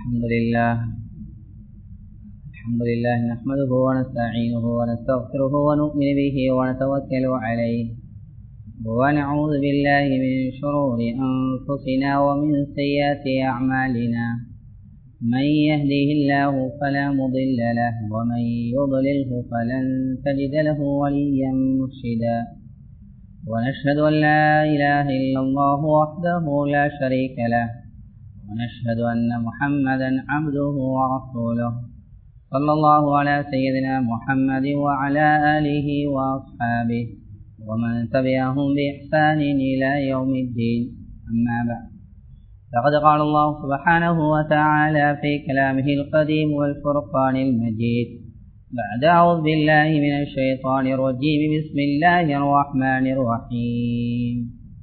الحمد لله الحمد لله نحمده ونستعينه ونستغفره ونؤمن به ونتوكل عليه ونعوذ بالله من شرور أنفسنا ومن سيئات أعمالنا من يهده الله فلا مضل له ومن يضلله فلن تجد له وليا مرشدا ونشهد أن لا إله إلا الله وحده لا شريك له ونشهد أن محمدا عبده ورسوله صلى الله على سيدنا محمد وعلى آله وأصحابه ومن تبعهم بإحسان إلى يوم الدين أما بعد فقد قال الله سبحانه وتعالى في كلامه القديم والفرقان المجيد بعد أعوذ بالله من الشيطان الرجيم بسم الله الرحمن الرحيم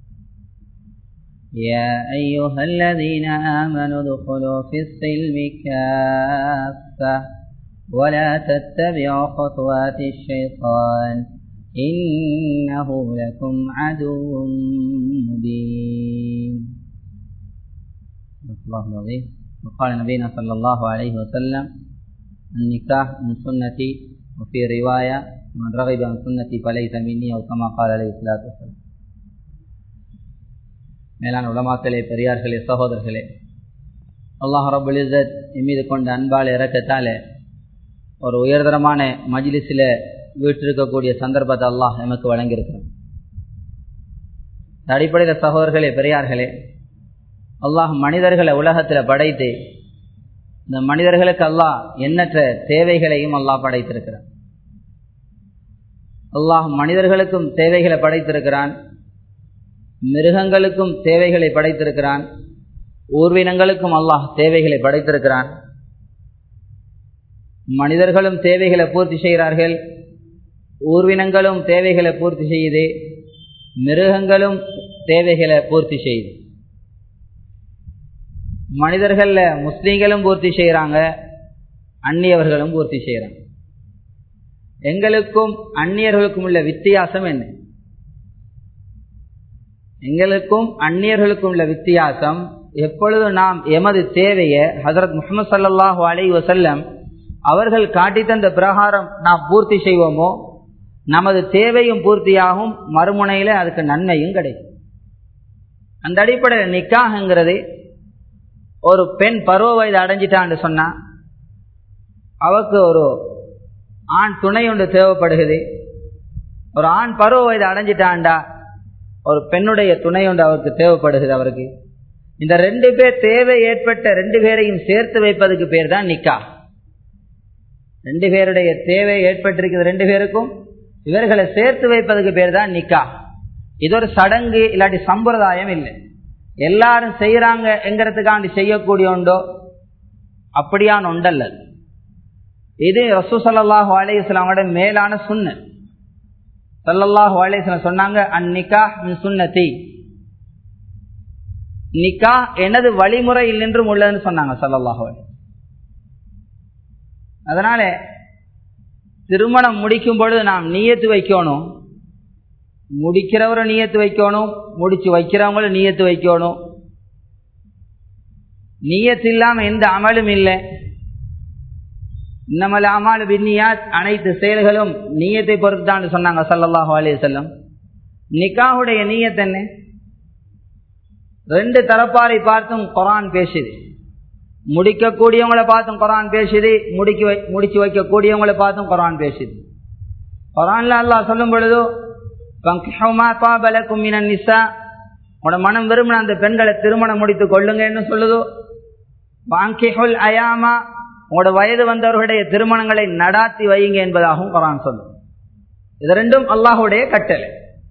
يا أيها الذين آمنوا ادخلوا في السلم كافة ولا تتبعوا خطوات الشيطان إنه لكم عدو مبين الله العظيم وقال نبينا صلى الله عليه وسلم النكاح من سنتي وفي رواية من رغب عن سنتي فليس مني أو كما قال عليه الصلاة والسلام மேலான உலமாக்களே பெரியார்களே சகோதரர்களே அல்லாஹ் ரபுல் இசத் மீது கொண்ட அன்பால் இறக்கத்தால ஒரு உயர்தரமான மஜ்லிஸில் வீட்டிருக்கக்கூடிய சந்தர்ப்பத்தை அல்லாஹ் நமக்கு வழங்கியிருக்கிறான் அடிப்படையில் சகோதரர்களே பெரியார்களே அல்லாஹ் மனிதர்களை உலகத்தில் படைத்து இந்த மனிதர்களுக்கு அல்லாஹ் எண்ணற்ற தேவைகளையும் அல்லாஹ் படைத்திருக்கிறான் அல்லாஹ் மனிதர்களுக்கும் தேவைகளை படைத்திருக்கிறான் மிருகங்களுக்கும் தேவைகளை படைத்திருக்கிறான் ஊர்வினங்களுக்கும் அல்லாஹ் தேவைகளை படைத்திருக்கிறான் மனிதர்களும் தேவைகளை பூர்த்தி செய்கிறார்கள் ஊர்வினங்களும் தேவைகளை பூர்த்தி செய்யுது மிருகங்களும் தேவைகளை பூர்த்தி செய்யுது மனிதர்கள்ல முஸ்லீம்களும் பூர்த்தி செய்கிறாங்க அந்நியவர்களும் பூர்த்தி செய்கிறாங்க எங்களுக்கும் அந்நியர்களுக்கும் உள்ள வித்தியாசம் என்ன எங்களுக்கும் அந்நியர்களுக்கும் உள்ள வித்தியாசம் எப்பொழுது நாம் எமது தேவையை ஹசரத் முகமது சல்லாஹூ அலை வசல்லம் அவர்கள் காட்டி தந்த பிரகாரம் நாம் பூர்த்தி செய்வோமோ நமது தேவையும் பூர்த்தியாகும் மறுமுனையில் அதுக்கு நன்மையும் கிடைக்கும் அந்த அடிப்படையில் நிக்காகங்கிறது ஒரு பெண் பருவ வயது அடைஞ்சிட்டான்னு சொன்னா அவருக்கு ஒரு ஆண் துணை ஒன்று தேவைப்படுகிறது ஒரு ஆண் பருவ வயது அடைஞ்சிட்டான்டா ஒரு பெண்ணுடைய துணை ஒன்று அவருக்கு தேவைப்படுகிறது அவருக்கு இந்த ரெண்டு பேர் தேவை ஏற்பட்ட ரெண்டு பேரையும் சேர்த்து வைப்பதுக்கு பேர் தான் நிக்கா ரெண்டு பேருடைய தேவை ஏற்பட்டிருக்கிறது ரெண்டு பேருக்கும் இவர்களை சேர்த்து வைப்பதுக்கு பேர் தான் நிக்கா இது ஒரு சடங்கு இல்லாட்டி சம்பிரதாயம் இல்லை எல்லாரும் செய்யறாங்க எங்கிறதுக்காண்டி செய்யக்கூடிய உண்டோ அப்படியான உண்டல்ல இது ரசூ சல்லாஹூ அலையுஸ்லாமோட மேலான சுண்ண சல்லல்லாஹு அலையுஸ்லாம் சொன்னாங்க அந்நிக்கா சுண்ணத்தி நிக்கா எனது வழிமுறையில் நின்றும் உள்ளதுன்னு சொன்னாங்க சல்லல்லாஹு அலை அதனால திருமணம் முடிக்கும் பொழுது நாம் நீயத்து வைக்கணும் முடிக்கிறவரை நீயத்து வைக்கணும் முடிச்சு வைக்கிறவங்களும் நீயத்து வைக்கணும் நீயத்து இல்லாம எந்த அமலும் இல்லை இன்னமல் அமால் பின்னியாத் அனைத்து செயல்களும் நீயத்தை பொறுத்து தான் சொன்னாங்க சல்லல்லாஹு அலே செல்லம் நிக்காவுடைய நீயத் என்ன ரெண்டு தரப்பாரை பார்த்தும் குரான் பேசுது முடிக்கக்கூடியவங்களை பார்த்தும் குரான் பேசுது முடிக்க முடிச்சு வைக்கக்கூடியவங்களை பார்த்தும் குரான் பேசுது குரான்ல அல்லாஹ் சொல்லும் பொழுதோ உட மனம் விரும்பின அந்த பெண்களை திருமணம் முடித்து கொள்ளுங்கன்னு சொல்லுதோ வாங்கிஹுல் அயாமா உங்களோட வயது வந்தவர்களுடைய திருமணங்களை நடாத்தி வையுங்க என்பதாகவும் குரான் சொல்லும் இது ரெண்டும் அல்லாஹுடைய கட்டளை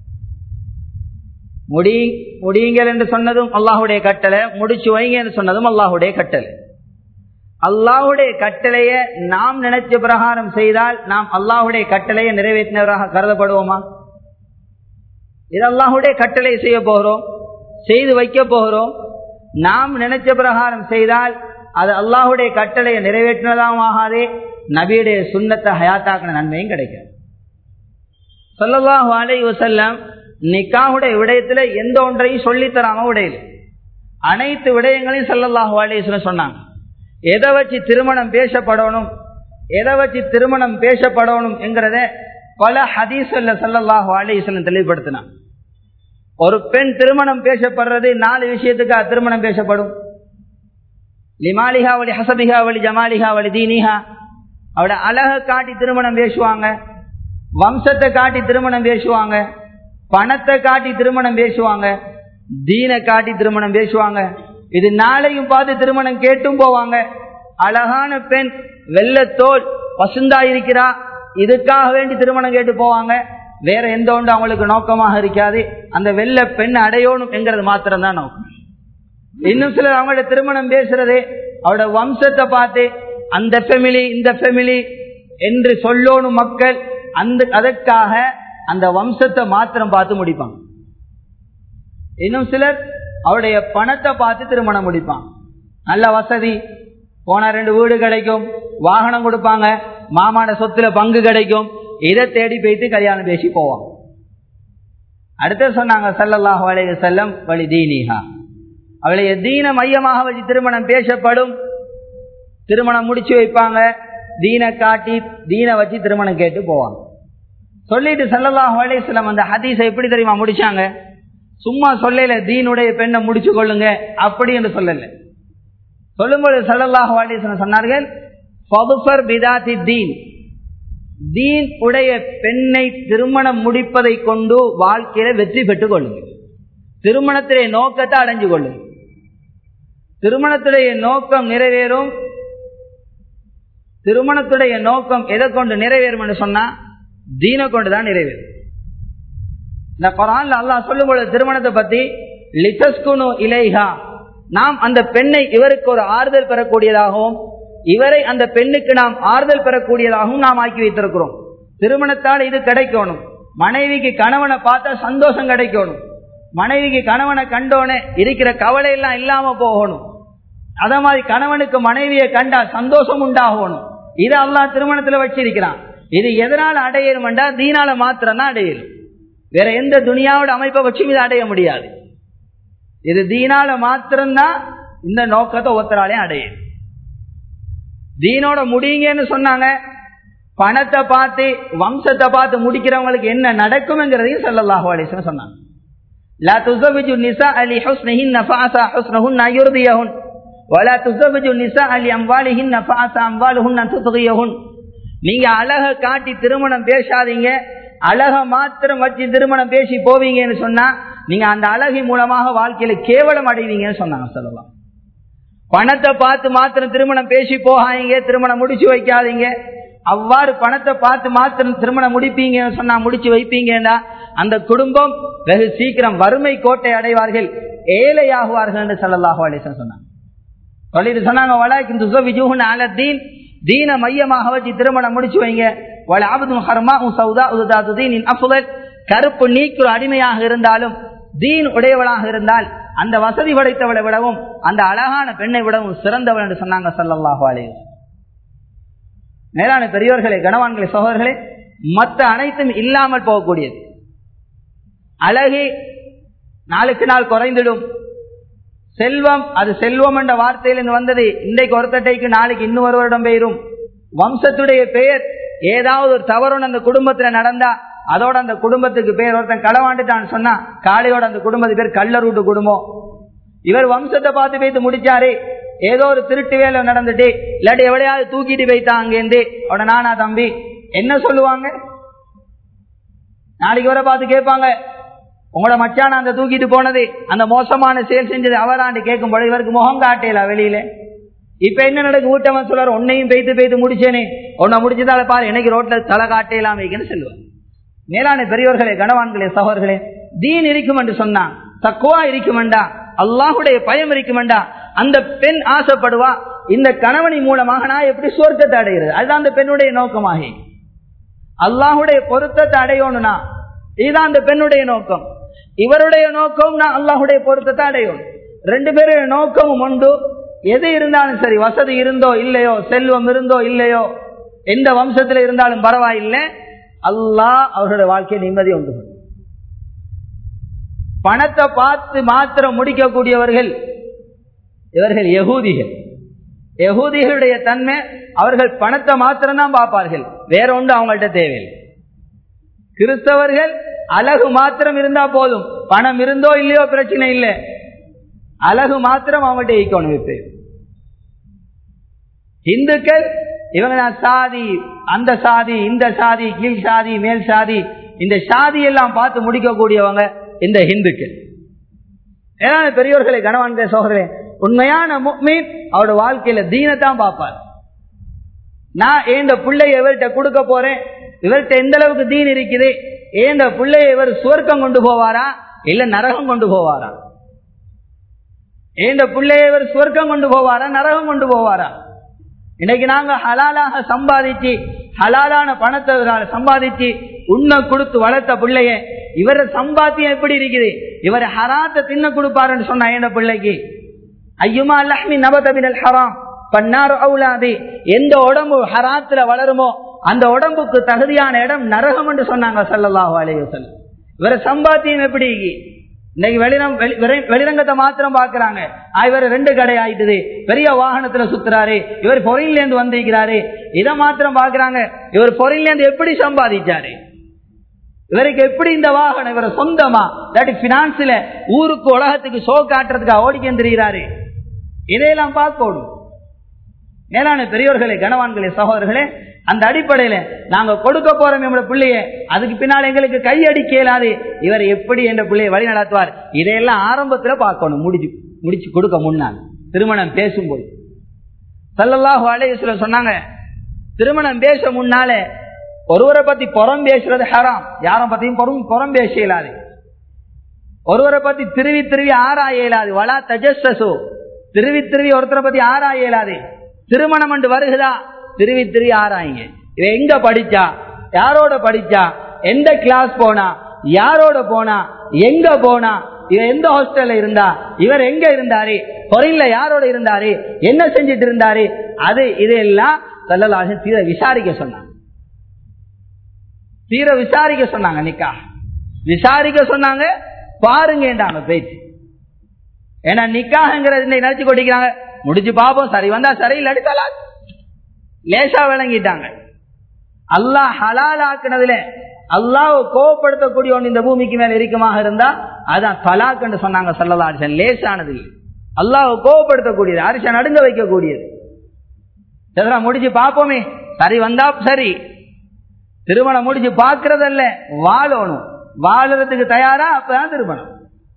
முடி முடியுங்கள் என்று சொன்னதும் அல்லாஹுடைய கட்டளை முடிச்சு வைங்க என்று சொன்னதும் அல்லாஹுடைய கட்டளை அல்லாஹுடைய கட்டளைய நாம் நினைச்ச பிரகாரம் செய்தால் நாம் அல்லாஹுடைய கட்டளையை நிறைவேற்றினவராக கருதப்படுவோமா இது அல்லாஹுடைய கட்டளை செய்ய போகிறோம் செய்து வைக்க போகிறோம் நாம் நினைச்ச பிரகாரம் செய்தால் அது அல்லாஹுடைய கட்டளையை நிறைவேற்றினதாகவும் ஆகாதே நபியுடைய சுண்ணத்தை ஹயாத்தாக்கின நன்மையும் கிடைக்கும் சொல்லல்லாஹு அலை வசல்லம் நிக்காவுடைய விடயத்துல எந்த ஒன்றையும் சொல்லித்தராம விடையில அனைத்து விடயங்களையும் சல்லல்லாஹு அலையம் சொன்னாங்க எதை வச்சு திருமணம் பேசப்படணும் எதை வச்சு திருமணம் பேசப்படணும் என்கிறத பல ஹதீஸ்ல சல்லல்லாஹு அலைஹிஸ்ஸலாம் தெளிவுபடுத்தினான் ஒரு பெண் திருமணம் பேசப்படுறது நாலு விஷயத்துக்காக திருமணம் பேசப்படும் லிமாலிஹா வழி ஹசபிஹா வழி ஜமாலிஹா வழி தீனிஹா அவட அழக காட்டி திருமணம் பேசுவாங்க வம்சத்தை காட்டி திருமணம் பேசுவாங்க பணத்தை காட்டி திருமணம் பேசுவாங்க தீனை காட்டி திருமணம் பேசுவாங்க இது நாளையும் பார்த்து திருமணம் கேட்டும் போவாங்க அழகான பெண் வெள்ளத்தோல் பசுந்தா இருக்கிறா இதுக்காக வேண்டி திருமணம் கேட்டு போவாங்க வேற எந்த ஒன்று அவங்களுக்கு நோக்கமாக இருக்காது அந்த வெள்ள பெண் அடையணும் என்கிறது மாத்திரம் தான் நோக்கம் இன்னும் சிலர் அவங்களோட திருமணம் பேசுறது அவரோட வம்சத்தை பார்த்து அந்த ஃபெமிலி இந்த ஃபெமிலி என்று சொல்லணும் மக்கள் அந்த அதற்காக அந்த வம்சத்தை மாத்திரம் பார்த்து முடிப்பாங்க இன்னும் சிலர் அவருடைய பணத்தை பார்த்து திருமணம் முடிப்பான் நல்ல வசதி போனா ரெண்டு வீடு கிடைக்கும் வாகனம் கொடுப்பாங்க மாமான சொத்துல பங்கு கிடைக்கும் இதை தேடி போயிட்டு கல்யாணம் பேசி போவான் அடுத்து சொன்னாங்க சல்லல்லாஹு அலைஹி செல்லம் வழி தீனிஹா அவளைய தீன மையமாக வச்சு திருமணம் பேசப்படும் திருமணம் முடிச்சு வைப்பாங்க தீனை காட்டி தீனை வச்சு திருமணம் கேட்டு போவாங்க சொல்லிட்டு சல்லல்லாஹு அலைஹி செல்லம் அந்த ஹதீஸை எப்படி தெரியுமா முடிச்சாங்க சும்மா சொல்லல தீனுடைய பெண்ணை முடிச்சு கொள்ளுங்க அப்படி என்று சொல்லல சொல்லும்போது சல்லல்லாஹு அலைஹி வஸல்லம் சொன்னார்கள் ஃபதுஃபர் பிதாத்தி தீன் தீன் உடைய பெண்ணை திருமணம் முடிப்பதை கொண்டு வாழ்க்கையில வெற்றி பெற்றுக் கொள்ளுங்க திருமணத்திலே நோக்கத்தை அடைஞ்சு கொள்ளுங்க திருமணத்துடைய நோக்கம் நிறைவேறும் திருமணத்துடைய நோக்கம் எதை கொண்டு நிறைவேறும் என்று சொன்னா தீனை கொண்டுதான் நிறைவேறும் இந்த குரான்ல அல்லாஹ் சொல்லும்போது திருமணத்தை பத்தி லிதஸ்குனு இலைஹா நாம் அந்த பெண்ணை இவருக்கு ஒரு ஆறுதல் பெறக்கூடியதாகவும் இவரை அந்த பெண்ணுக்கு நாம் ஆறுதல் பெறக்கூடியதாகவும் நாம் ஆக்கி வைத்திருக்கிறோம் திருமணத்தால் இது கிடைக்கணும் மனைவிக்கு கணவனை பார்த்தா சந்தோஷம் கிடைக்கணும் மனைவிக்கு கணவனை கண்டோனே இருக்கிற கவலை எல்லாம் இல்லாம போகணும் அத மாதிரி கணவனுக்கு மனைவியை கண்டா சந்தோஷம் உண்டாகணும் இது அல்லாஹ் திருமணத்துல வச்சிருக்கிறான் இது எதனால அடையணும்டா தீனால மாத்திரம் தான் அடையணும் வேற எந்த துனியாவோட அமைப்பை வச்சும் இதை அடைய முடியாது இது தீனால மாத்திரம்தான் இந்த நோக்கத்தை ஒருத்தராலையும் அடையும் தீனோட முடியுங்கன்னு சொன்னாங்க பணத்தை பார்த்து வம்சத்தை பார்த்து முடிக்கிறவங்களுக்கு என்ன நடக்கும்ங்கிறதையும் சல்லல்லாஹு அலைஹி சொன்னாங்க لا تزوج النساء لحسنهن فعسى حسنهن أن يرضيهن ولا تزوج النساء لأموالهن فعسى أموالهن أن تطغيهن நீங்க அழக காட்டி திருமணம் பேசாதீங்க அழக மாத்திரம் வச்சு திருமணம் பேசி போவீங்கன்னு சொன்னா நீங்க அந்த அழகி மூலமாக வாழ்க்கையில கேவலம் அடைவீங்கன்னு சொன்னாங்க சொல்லலாம் பணத்தை பார்த்து மாத்திரம் திருமணம் பேசி போகாதீங்க திருமணம் முடிச்சு வைக்காதீங்க அவ்வாறு பணத்தை பார்த்து மாத்திரம் திருமணம் முடிப்பீங்கன்னு சொன்னா முடிச்சு வைப்பீங்கன்னா அந்த குடும்பம் வெகு சீக்கிரம் வறுமை கோட்டை அடைவார்கள் ஏழையாகுவார்கள் என்று சொல்லலாக அலிசன் சொன்னாங்க சொல்லிட்டு சொன்னாங்க வலாக்கின் துசவிஜூஹன் அலத்தீன் தீன மையமாக வச்சு திருமணம் முடிச்சு வைங்க வலாபதும் ஹர்மா சௌதா உதாது தீனின் அஃபுதல் கருப்பு நீக்குற அடிமையாக இருந்தாலும் தீன் உடையவளாக இருந்தால் அந்த வசதி படைத்தவளை விடவும் அந்த அழகான பெண்ணை விடவும் சிறந்தவள் என்று சொன்னாங்க சல்லல்லாஹு அலைஹி மேலான பெரியோர்களே கனவான்களே சகோதரர்களே மற்ற அனைத்தும் இல்லாமல் போகக்கூடியது அழகு நாளுக்கு நாள் குறைந்திடும் செல்வம் அது செல்வம் என்ற வார்த்தையிலிருந்து வந்தது இன்றைக்கு ஒருத்தட்டைக்கு நாளைக்கு இன்னும் ஒருவரிடம் பெயரும் வம்சத்துடைய பெயர் ஏதாவது ஒரு தவறு அந்த குடும்பத்துல நடந்தா அதோட அந்த குடும்பத்துக்கு பேர் ஒருத்தன் களவாண்டுட்டான்னு சொன்னா காலையோட அந்த குடும்பத்து பேர் கள்ளரூட்டு குடும்பம் இவர் வம்சத்தை பார்த்து வைத்து முடிச்சாரு ஏதோ ஒரு திருட்டு வேலை நடந்துட்டு இல்லாட்டி எவ்வளையாவது தூக்கிட்டு போய்த்தான் அங்கேருந்து அவட நானா தம்பி என்ன சொல்லுவாங்க நாளைக்கு வர பார்த்து கேட்பாங்க உங்களோட மச்சான அந்த தூக்கிட்டு போனது அந்த மோசமான செயல் செஞ்சது அவராண்டு கேட்கும் பொழுது இவருக்கு முகம் காட்டல வெளியில இப்ப என்ன நடக்கு ஊட்டவன் சொல்றாரு உன்னையும் பெய்து பெய்து முடிச்சேனே உன்னை முடிச்சதால பாரு எனக்கு ரோட்ல தலை காட்டலாம் வைக்கன்னு சொல்லுவார் மேலான பெரியவர்களே கனவான்களே சகோதர்களே தீன் இருக்கும் என்று சொன்னான் தக்குவா இருக்குமெண்டா அல்லாஹுடைய பயம் இருக்குமெண்டா அந்த பெண் ஆசைப்படுவா இந்த கணவனின் மூலமாக நான் எப்படி சுவர்க்கத்தை அடைகிறது அதுதான் அந்த பெண்ணுடைய நோக்கமாக அல்லாஹுடைய பொருத்தத்தை அடையணும்னா இதுதான் அந்த பெண்ணுடைய நோக்கம் இவருடைய நோக்கம் நான் அல்லாஹுடைய பொருத்தத்தை அடையணும் ரெண்டு பேருடைய நோக்கமும் உண்டு எது இருந்தாலும் சரி வசதி இருந்தோ இல்லையோ செல்வம் இருந்தோ இல்லையோ எந்த வம்சத்தில் இருந்தாலும் பரவாயில்லை அல்லாஹ் அவர்களுடைய வாழ்க்கையை நிம்மதி உண்டு பணத்தை பார்த்து மாத்திரம் முடிக்கக்கூடியவர்கள் இவர்கள் யகூதிகள் யகூதிகளுடைய தன்மை அவர்கள் பணத்தை மாத்திரம்தான் பார்ப்பார்கள் வேற ஒன்று அவங்கள்ட்ட தேவையில்லை கிறிஸ்தவர்கள் அழகு மாத்திரம் இருந்தா போதும் பணம் இருந்தோ இல்லையோ பிரச்சனை இல்லை அழகு மாத்திரம் அவங்கள்ட்ட ஈக்கணும் இப்போ இந்துக்கள் இவங்க நான் சாதி அந்த சாதி இந்த சாதி கீழ் சாதி மேல் சாதி இந்த சாதி எல்லாம் பார்த்து முடிக்கக்கூடியவங்க இந்த இந்துக்கள் ஏன்னா பெரியோர்களை கனவான்கிற சோதரே உண்மையான முக்மீன் அவரோட வாழ்க்கையில தீனத்தான் பார்ப்பார் நான் ஏந்த பிள்ளைய இவர்கிட்ட கொடுக்க போறேன் இவர்கிட்ட எந்த அளவுக்கு தீன் இருக்குது ஏந்த பிள்ளைய இவர் சுவர்க்கம் கொண்டு போவாரா இல்ல நரகம் கொண்டு போவாரா ஏந்த பிள்ளைய இவர் சுவர்க்கம் கொண்டு போவாரா நரகம் கொண்டு போவாரா இன்னைக்கு நாங்க ஹலாலாக சம்பாதிச்சு ஹலாலான பணத்தை சம்பாதிச்சு உண்ண கொடுத்து வளர்த்த பிள்ளைய இவர சம்பாத்தியம் எப்படி இருக்குது இவர் ஹராத்த தின்ன கொடுப்பாருன்னு சொன்ன என் பிள்ளைக்கு ஐயுமா லஹ்மி நபதபினல் ஹராம் பன்னார் அவுலாதி எந்த உடம்பு ஹராத்துல வளருமோ அந்த உடம்புக்கு தகுதியான இடம் நரகம் என்று சொன்னாங்க சல்லல்லாஹு அலைஹி வஸல்லம் இவர சம்பாத்தியம் எப்படி இன்னைக்கு வெளிரம் வெளிரங்கத்தை மாத்திரம் பாக்குறாங்க இவர் ரெண்டு கடை ஆயிட்டுது பெரிய வாகனத்துல சுத்துறாரு இவர் பொறையில இருந்து வந்திருக்கிறாரு இதை மாத்திரம் பாக்குறாங்க இவர் பொறையில இருந்து எப்படி சம்பாதிச்சாரு இவருக்கு எப்படி இந்த வாகனம் இவரை சொந்தமா இல்லாட்டி பினான்ஸ்ல ஊருக்கு உலகத்துக்கு ஷோ காட்டுறதுக்கு ஓடிக்க தெரிகிறாரு இதையெல்லாம் பார்க்கணும் மேலான பெரியோர்களே கனவான்களே சகோதரர்களே அந்த அடிப்படையில நாங்க கொடுக்க போறோம் நம்மளோட பிள்ளைய அதுக்கு பின்னால் எங்களுக்கு கை அடிக்க இயலாது இவர் எப்படி என்ற பிள்ளையை வழி நடத்துவார் இதையெல்லாம் ஆரம்பத்துல பார்க்கணும் முடிச்சு முடிச்சு கொடுக்க முன்னால் திருமணம் பேசும்போது சல்லல்லாஹு அலையுல சொன்னாங்க திருமணம் பேச முன்னால ஒருவரை பத்தி புறம் பேசுறது ஹராம் யாரும் பத்தியும் புறம் புறம் பேச இயலாது ஒருவரை பத்தி திருவி திருவி ஆராய இயலாது வலா தஜஸ்ஸோ திருவி திருவி ஒருத்தரை பத்தி ஆராய இயலாது திருமணம் என்று வருகுதா திருவி திருவி ஆராயுங்க இவ எங்க படிச்சா யாரோட படிச்சா எந்த கிளாஸ் போனா யாரோட போனா எங்க போனா இவ எந்த ஹாஸ்டல்ல இருந்தா இவர் எங்க இருந்தாரு பொறையில யாரோட இருந்தாரு என்ன செஞ்சிட்டு இருந்தாரு அது இதெல்லாம் சல்லலாக தீர விசாரிக்க சொன்னாங்க தீர விசாரிக்க சொன்னாங்க நிக்கா விசாரிக்க சொன்னாங்க பாருங்கன்றாங்க பேச்சு ஏன்னா நிக்காங்கிறது நினைச்சு கொட்டிக்கிறாங்க முடிச்சு பாப்போம் சரி வந்தா சரி இல்லாட்டி தலாக் லேசா விளங்கிட்டாங்க அல்லாஹ் ஹலால் ஆக்குனதுல அல்லாஹ் கோவப்படுத்தக்கூடிய ஒன்று இந்த பூமிக்கு மேல இருக்குமாக இருந்தா அதான் தலாக் என்று சொன்னாங்க சல்லல்லா அரிசன் லேசானது இல்லை அல்லாஹ் கோவப்படுத்தக்கூடியது அரிசன் நடுங்க வைக்கக்கூடியது இதெல்லாம் முடிச்சு பார்ப்போமே சரி வந்தா சரி திருமணம் முடிச்சு பார்க்கறதல்ல வாழணும் வாழறதுக்கு தயாரா அப்பதான் திருமணம்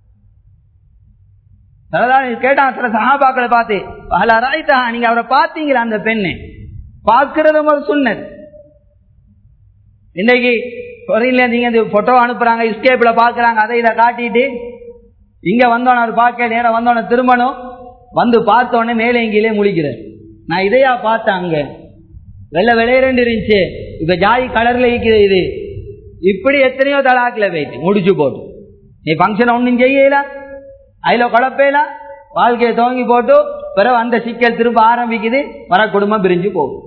கேட்டான் சில சகாபாக்களை பார்த்து ராய்த்தா நீங்க அவரை பார்த்தீங்களா அந்த பெண்ணு பார்க்கறது ஒரு சுண்ணத் இன்னைக்கு பொறையில நீங்க இந்த போட்டோ அனுப்புறாங்க இஸ்கேப்ல பாக்குறாங்க அதை இதை காட்டிட்டு இங்க வந்தோன்னு அவர் பார்க்க நேரம் வந்தோன்னு திருமணம் வந்து பார்த்தோன்னே மேலே இங்கேயே முழிக்கிறார் நான் இதையா பார்த்தேன் அங்க வெள்ளை விளையரண்டு இருந்துச்சு இப்ப ஜாதி கலர்ல இருக்குது இது இப்படி எத்தனையோ தலாக்குல போயிட்டு முடிச்சு போட்டு நீ ஃபங்க்ஷன் ஒன்றும் செய்யல அதுல குழப்பேல வாழ்க்கையை துவங்கி போட்டு பிறகு அந்த சிக்கல் திரும்ப ஆரம்பிக்குது வர குடும்பம் பிரிஞ்சு போகும்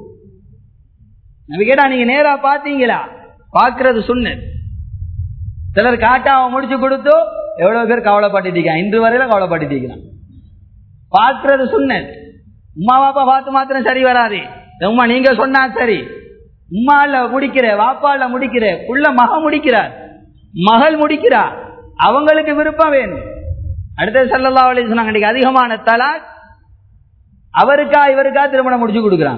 நம்ம கேட்டா நீங்க நேரா பாத்தீங்களா பாக்குறது சுண்ண சிலர் காட்டா அவன் முடிச்சு கொடுத்து எவ்வளவு பேர் கவலைப்பட்டுட்டீங்க இன்று வரையில கவலைப்பட்டுட்டீங்க பாக்குறது சுண்ண உமா பாப்பா பார்த்து மாத்திரம் சரி வராது உமா நீங்க சொன்னா சரி உமால முடிக்கிற வாப்பால முடிக்கிற புள்ள மக முடிக்கிறார் மகள் முடிக்கிறார் அவங்களுக்கு விருப்பம் வேணும் அடுத்தது சல்லல்லா அலி சொன்னாங்க அதிகமான தலாக் அவருக்கா இவருக்கா திருமணம் முடிச்சு கொடுக்குறாங்க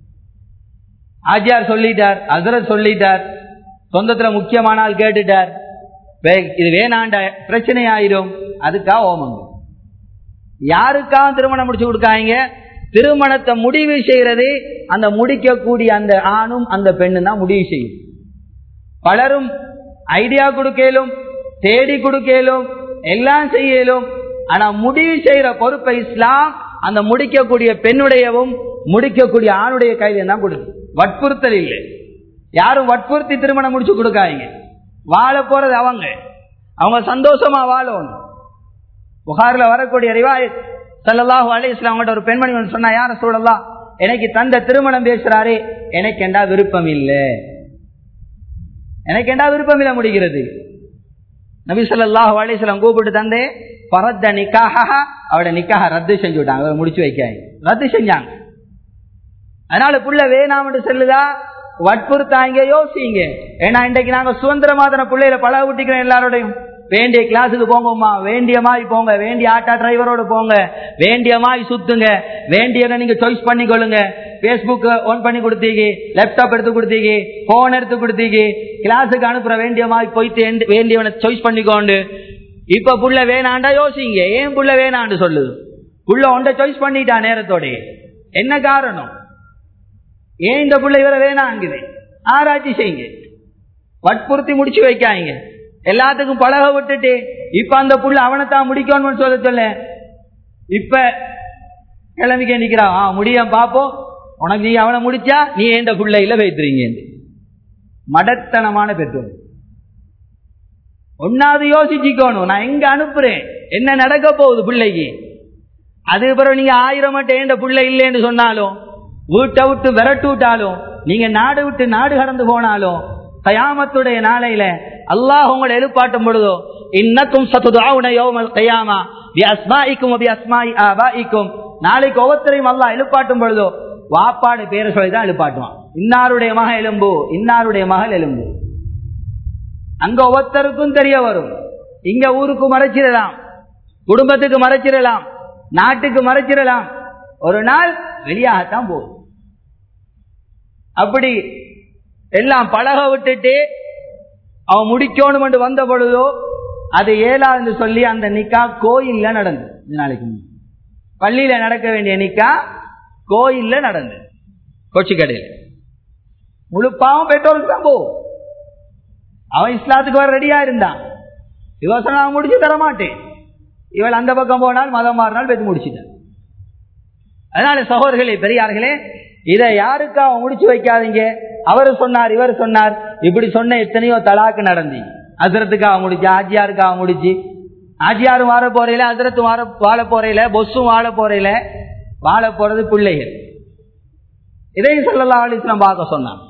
ஆச்சியார் சொல்லிட்டார் அசரத் சொல்லிட்டார் சொந்தத்துல முக்கியமான ஆள் கேட்டுட்டார் இது வேணாண்ட பிரச்சனை ஆயிரும் அதுக்கா ஓமங்க யாருக்கா திருமணம் முடிச்சு கொடுக்காங்க திருமணத்தை முடிவு செய்யறது அந்த முடிக்கக்கூடிய அந்த ஆணும் அந்த பெண்ணும் தான் முடிவு செய்யும் பலரும் ஐடியா கொடுக்கலும் தேடி கொடுக்கலும் எல்லாம் செய்யலும் ஆனா முடிவு செய்யற பொறுப்பை இஸ்லாம் அந்த முடிக்கக்கூடிய பெண்ணுடையவும் முடிக்கக்கூடிய ஆணுடைய கையில தான் கொடுக்கும் வற்புறுத்தல் இல்லை யாரும் வற்புறுத்தி திருமணம் முடிச்சு கொடுக்காதீங்க வாழ போறது அவங்க அவங்க சந்தோஷமா வாழணும் புகார்ல வரக்கூடிய ரிவாயத் சல்லல்லாஹு அலைஹி அவங்கள்ட்ட ஒரு பெண்மணி வந்து சொன்னா யார சூழலாம் எனக்கு தந்த திருமணம் பேசுறாரு எனக்கு என்றா விருப்பம் இல்லை எனக்கு என்றா விருப்பம் இல்லை முடிகிறது நபி சொல்லாஹு அலிஸ்லாம் கூப்பிட்டு தந்தே பரத்த நிக்காக அவட நிக்காக ரத்து செஞ்சு விட்டாங்க முடிச்சு வைக்காங்க ரத்து செஞ்சாங்க அதனால புள்ள வேணாம்னு சொல்லுதா வற்புறுத்தாங்க யோசிங்க ஏன்னா இன்றைக்கு நாங்க சுதந்திரமா தான பிள்ளையில பழக விட்டிக்கிறோம் எல்லாரோடையும் வேண்டிய கிளாஸுக்கு போங்கம்மா வேண்டிய மாதிரி போங்க வேண்டிய ஆட்டோ டிரைவரோட போங்க வேண்டிய மாதிரி சுத்துங்க வேண்டியதை நீங்க சாய்ஸ் பண்ணிக்கொள்ளுங்க பேஸ்புக் ஆன் பண்ணி கொடுத்தீங்க லேப்டாப் எடுத்து கொடுத்தீங்க போன் எடுத்து கொடுத்தீங்க கிளாஸுக்கு அனுப்புற வேண்டிய மாதிரி போயிட்டு எந்த- வேண்டியவனை சாய்ஸ் பண்ணிக்கோண்டு இப்ப புள்ள வேணாண்டா யோசிங்க ஏன் புள்ள வேணாண்டு சொல்லுது புள்ள ஒன்றை சாய்ஸ் பண்ணிட்டா நேரத்தோட என்ன காரணம் ஏன் இந்த புள்ள இவரை வேணாங்குது ஆராய்ச்சி செய்யுங்க வற்புறுத்தி முடிச்சு வைக்காங்க எல்லாத்துக்கும் பழக விட்டுட்டு இப்ப அந்த புள்ள அவனைத்தான் முடிக்கணும்னு சொல்ல சொல்ல இப்ப கிளம்பிக்க நிக்கிறான் ஆ முடியும் பாப்போம் உனக்கு நீ அவனை முடிச்சா நீ எந்த புள்ளையில வைத்துறீங்க மடத்தனமான பெற்றோர் ஒன்னாவது யோசிச்சுக்கணும் நான் எங்க அனுப்புறேன் என்ன நடக்க போகுது பிள்ளைக்கு அதுக்கு பிறகு நீங்க ஆயிரம் மட்டும் ஏண்ட பிள்ளை இல்லைன்னு சொன்னாலும் வீட்டை விட்டு விரட்டு விட்டாலும் நீங்க நாடு விட்டு நாடு கடந்து போனாலும் கயாமத்துடைய நாளையில அல்லாஹ் உங்களை எழுப்பாட்டும் பொழுதோ இன்னக்கும் சத்துதாவுன யோமல் கயாமா பி அஸ்மாயிக்கும் பி அஸ்மாயி ஆபாயிக்கும் நாளைக்கு ஒவ்வொருத்தரையும் அல்லாஹ் எழுப்பாட்டும் பொழுதோ வாப்பாடு பேரை சொல்லி தான் எழுப்பாட்டுவான் இன்னாருடைய மக எலும்பு இன்னாருடைய மகள் எலும்பு அங்க ஒவ்வொருத்தருக்கும் தெரிய வரும் இங்க ஊருக்கு மறைச்சிடலாம் குடும்பத்துக்கு மறைச்சிடலாம் நாட்டுக்கு மறைச்சிடலாம் ஒரு நாள் வெளியாகத்தான் போகும் அப்படி எல்லாம் பழக விட்டுட்டு அவன் முடிக்கணும் என்று வந்த பொழுதோ அது ஏழாவது சொல்லி அந்த நிக்கா கோயில்ல நடந்து நாளைக்கு முன்ன. பள்ளியில நடக்க வேண்டிய நிக்கா கோயில்ல நடந்து கொச்சிக்கடையில் முழு பாவம் பெற்றோருக்கு தான் போகும் அவன் இஸ்லாத்துக்கு வர ரெடியா இருந்தான் இவன் சொன்னா "நான் முடிச்சு தர மாட்டேன் இவள் அந்த பக்கம் போனால் மதம் மாறினால் பேசி முடிச்சுட்டான் அதனால சகோதரர்களே பெரியார்களே இதை யாருக்கு அவன் முடிச்சு வைக்காதீங்க அவர் சொன்னார் இவர் சொன்னார் இப்படி சொன்ன எத்தனையோ தலாக்கு நடந்து அசரத்துக்கு அவன் முடிச்சு ஆஜியாருக்கு அவன் முடிச்சு ஆஜியாரும் வாழ போறையில அசரத்து வாழ வாழ போறையில பொஸ்ஸும் வாழ போறையில வாழ போறது பிள்ளைகள் இதையும் சொல்லலாம் அலிஸ்லாம் பார்க்க சொன்னான்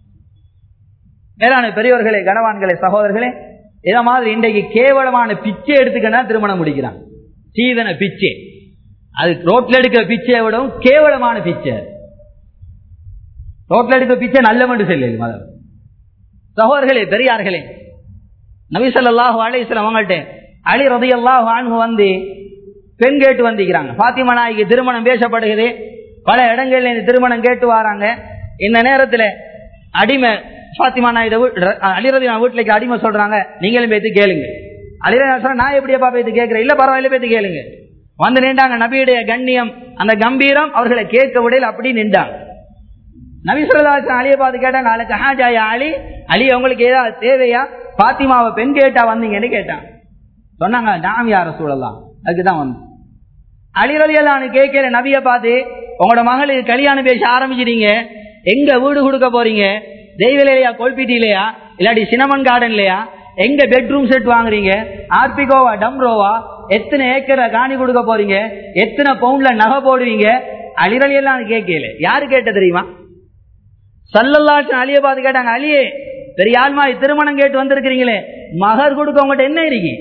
மேலான பெரியவர்களே கனவான்களே சகோதரர்களே இத மாதிரி இன்றைக்கு கேவலமான பிச்சை எடுத்துக்கன்னா திருமணம் முடிக்கிறான் சீதன பிச்சை அது ரோட்ல எடுக்கிற பிச்சையை விடவும் கேவலமான பிச்சை ரோட்ல எடுக்கிற பிச்சை நல்லவன் சொல்லு மதம் சகோதரர்களே பெரியார்களே நபிசல்லாஹு அலையம் அவங்கள்ட்ட அலி ரதையல்லாஹு அன்ஹு வந்து பெண் கேட்டு வந்திருக்கிறாங்க பாத்திமா நாய்க்கு திருமணம் பேசப்படுகிறது பல இடங்கள்ல இந்த திருமணம் கேட்டு வராங்க இந்த நேரத்துல அடிமை பாத்திமா நாயுட அலிரதி வீட்டுல அடிமை சொல்றாங்க நீங்களும் பேத்து கேளுங்க அலிரதி சொல்ற நான் எப்படியப்பா பேத்து கேட்கிறேன் இல்ல பரவாயில்ல பேத்து கேளுங்க வந்து நின்றாங்க நபியுடைய கண்ணியம் அந்த கம்பீரம் அவர்களை கேட்க விடையில் அப்படி நின்றாங்க நபி சொல்லா அலியை பார்த்து கேட்டாங்க அலுக்கு ஹாஜாயா அலி அலி உங்களுக்கு ஏதாவது தேவையா பாத்திமாவை பெண் கேட்டா வந்தீங்கன்னு கேட்டாங்க சொன்னாங்க நாம் யார சூழலாம் அதுக்குதான் வந்து அலிரலியலான்னு கேட்கிற நபிய பார்த்து உங்களோட மகளுக்கு கல்யாணம் பேச ஆரம்பிச்சிட்டீங்க எங்க வீடு கொடுக்க போறீங்க தெய்வலையா கொல்பிட்டிலையா இல்லாட்டி சினமன் கார்டன்லயா எங்க பெட்ரூம் செட் வாங்குறீங்க ஆர்பிகோவா டம்ரோவா எத்தனை ஏக்கரை காணி கொடுக்க போறீங்க எத்தனை பவுண்ட்ல நகை போடுவீங்க அலிரலியெல்லாம் கேட்கல யாரு கேட்ட தெரியுமா சல்லல்லாச்சு அலிய பார்த்து கேட்டாங்க அலியே பெரிய ஆள்மா திருமணம் கேட்டு வந்திருக்கிறீங்களே மகர் கொடுக்க உங்கள்கிட்ட என்ன இருக்கு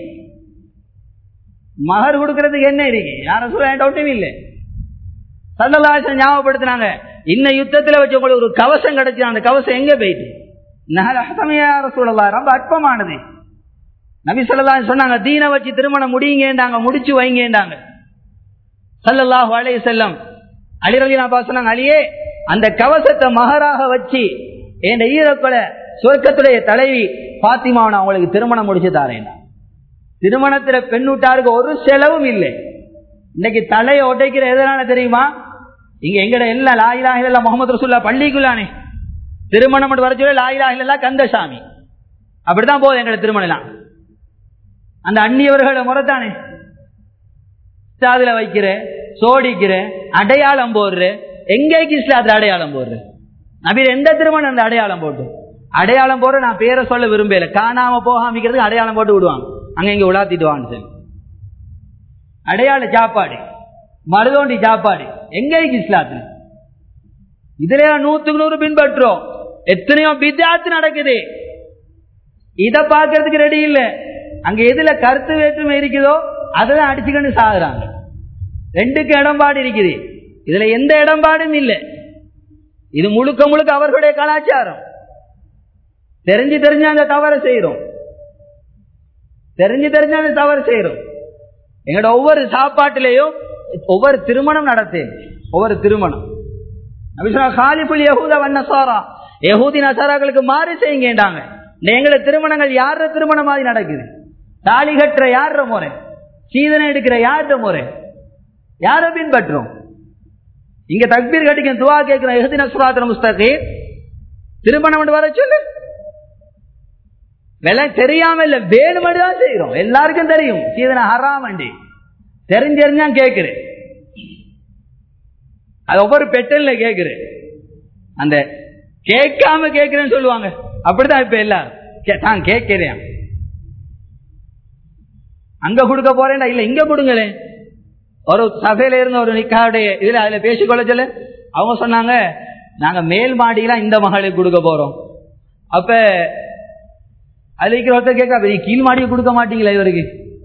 மகர் கொடுக்கறதுக்கு என்ன இருக்கு யாரும் சொல்ல டவுட்டும் இல்லை சல்லல்லாச்சு ஞாபகப்படுத்தினாங்க இன்ன யுத்தத்துல வச்சு உங்களுக்கு ஒரு கவசம் கிடைச்சு அந்த கவசம் எங்க போயிட்டு நகரமையார சூழலா ரொம்ப அற்பமானது நபி சொல்லலா சொன்னாங்க தீன வச்சு திருமணம் முடியுங்கன்றாங்க முடிச்சு வைங்கன்றாங்க சல்லல்லாஹு அலைஹி செல்லம் அலிரலி நான் சொன்னாங்க அலியே அந்த கவசத்தை மகராக வச்சு என் ஈரக்கொலை சொர்க்கத்துடைய தலைவி பாத்திமாவை நான் உங்களுக்கு திருமணம் முடிச்சு தாரேன் திருமணத்துல பெண் வீட்டாருக்கு ஒரு செலவும் இல்லை இன்னைக்கு தலையை உடைக்கிற எதனால தெரியுமா இங்க எங்கட எல்லாம் லாயிலா இல்ல முகமது ரசூல்லா பள்ளிக்குள்ளானே திருமணம் வர சொல்ல லாயிலா இல்ல கந்தசாமி அப்படித்தான் போகுது எங்கட திருமணம் அந்த அந்நியவர்களோட முறைத்தானே அதுல வைக்கிற சோடிக்கிற அடையாளம் போடுற எங்கேக்கு இஸ்லாத்துல அடையாளம் போடுற நபீர் எந்த திருமணம் அந்த அடையாளம் போட்டு அடையாளம் போட நான் பேரை சொல்ல விரும்பல காணாம போகாமிக்கிறதுக்கு அடையாளம் போட்டு விடுவாங்க அங்க இங்க உலாத்திடுவாங்க சொல்லி அடையாள சாப்பாடு மருதோண்டி சாப்பாடு எங்கேக்கு இஸ்லாத்துல இதுல நூத்துக்கு நூறு பின்பற்றோம் எத்தனையோ பித்தாத்து நடக்குது இத பாக்குறதுக்கு ரெடி இல்ல அங்க எதுல கருத்து வேற்றுமை இருக்குதோ அதெல்லாம் அடிச்சுக்கண்டு சாகுறாங்க ரெண்டுக்கு இடம்பாடு இருக்குது இதுல எந்த இடம்பாடும் இல்லை இது முழுக்க முழுக்க அவர்களுடைய கலாச்சாரம் தெரிஞ்சு தெரிஞ்சு அந்த தவறை செய்யறோம் தெரிஞ்சு தெரிஞ்சு அந்த தவறு செய்யறோம் எங்களோட ஒவ்வொரு சாப்பாட்டிலையும் ஒவ்வொரு திருமணம் நடத்தேன் ஒவ்வொரு திருமணம் காலிபுல் யகூத வண்ணசாரா யகூதி நசாராக்களுக்கு மாறு செய்யுங்கன்றாங்க எங்களை திருமணங்கள் யார திருமணம் மாதிரி நடக்குது தாலி கட்டுற யார முறை சீதனை எடுக்கிற யார முறை யார பின்பற்றும் இங்க தக்பீர் கட்டிக்க துவா கேட்கிற எஹதின சுராத்திர முஸ்தகி திருமணம் வர சொல்லு விலை தெரியாம இல்ல வேணுமடி தான் செய்யறோம் எல்லாருக்கும் தெரியும் சீதனை ஹராமண்டி தெரிஞ்சறிஞ்சா கேட்கிறேன் அது ஒவ்வொரு பெட்டல்ல கேட்கிறேன் அந்த கேட்காம கேட்கிறேன்னு சொல்லுவாங்க அப்படிதான் இப்ப எல்லாரும் நான் கேட்கிறேன் அங்க கொடுக்க போறேன்டா இல்ல இங்க கொடுங்களேன் ஒரு சபையில இருந்த ஒரு நிக்காவுடைய இதுல அதுல பேசிக்கொள்ள சொல்ல அவங்க சொன்னாங்க நாங்க மேல் மாடியெல்லாம் இந்த மகளுக்கு கொடுக்க போறோம் அப்ப அதுல இருக்கிற ஒருத்தர் கேட்க கீழ் மாடியை கொடுக்க மாட்டீங்களா இவருக்கு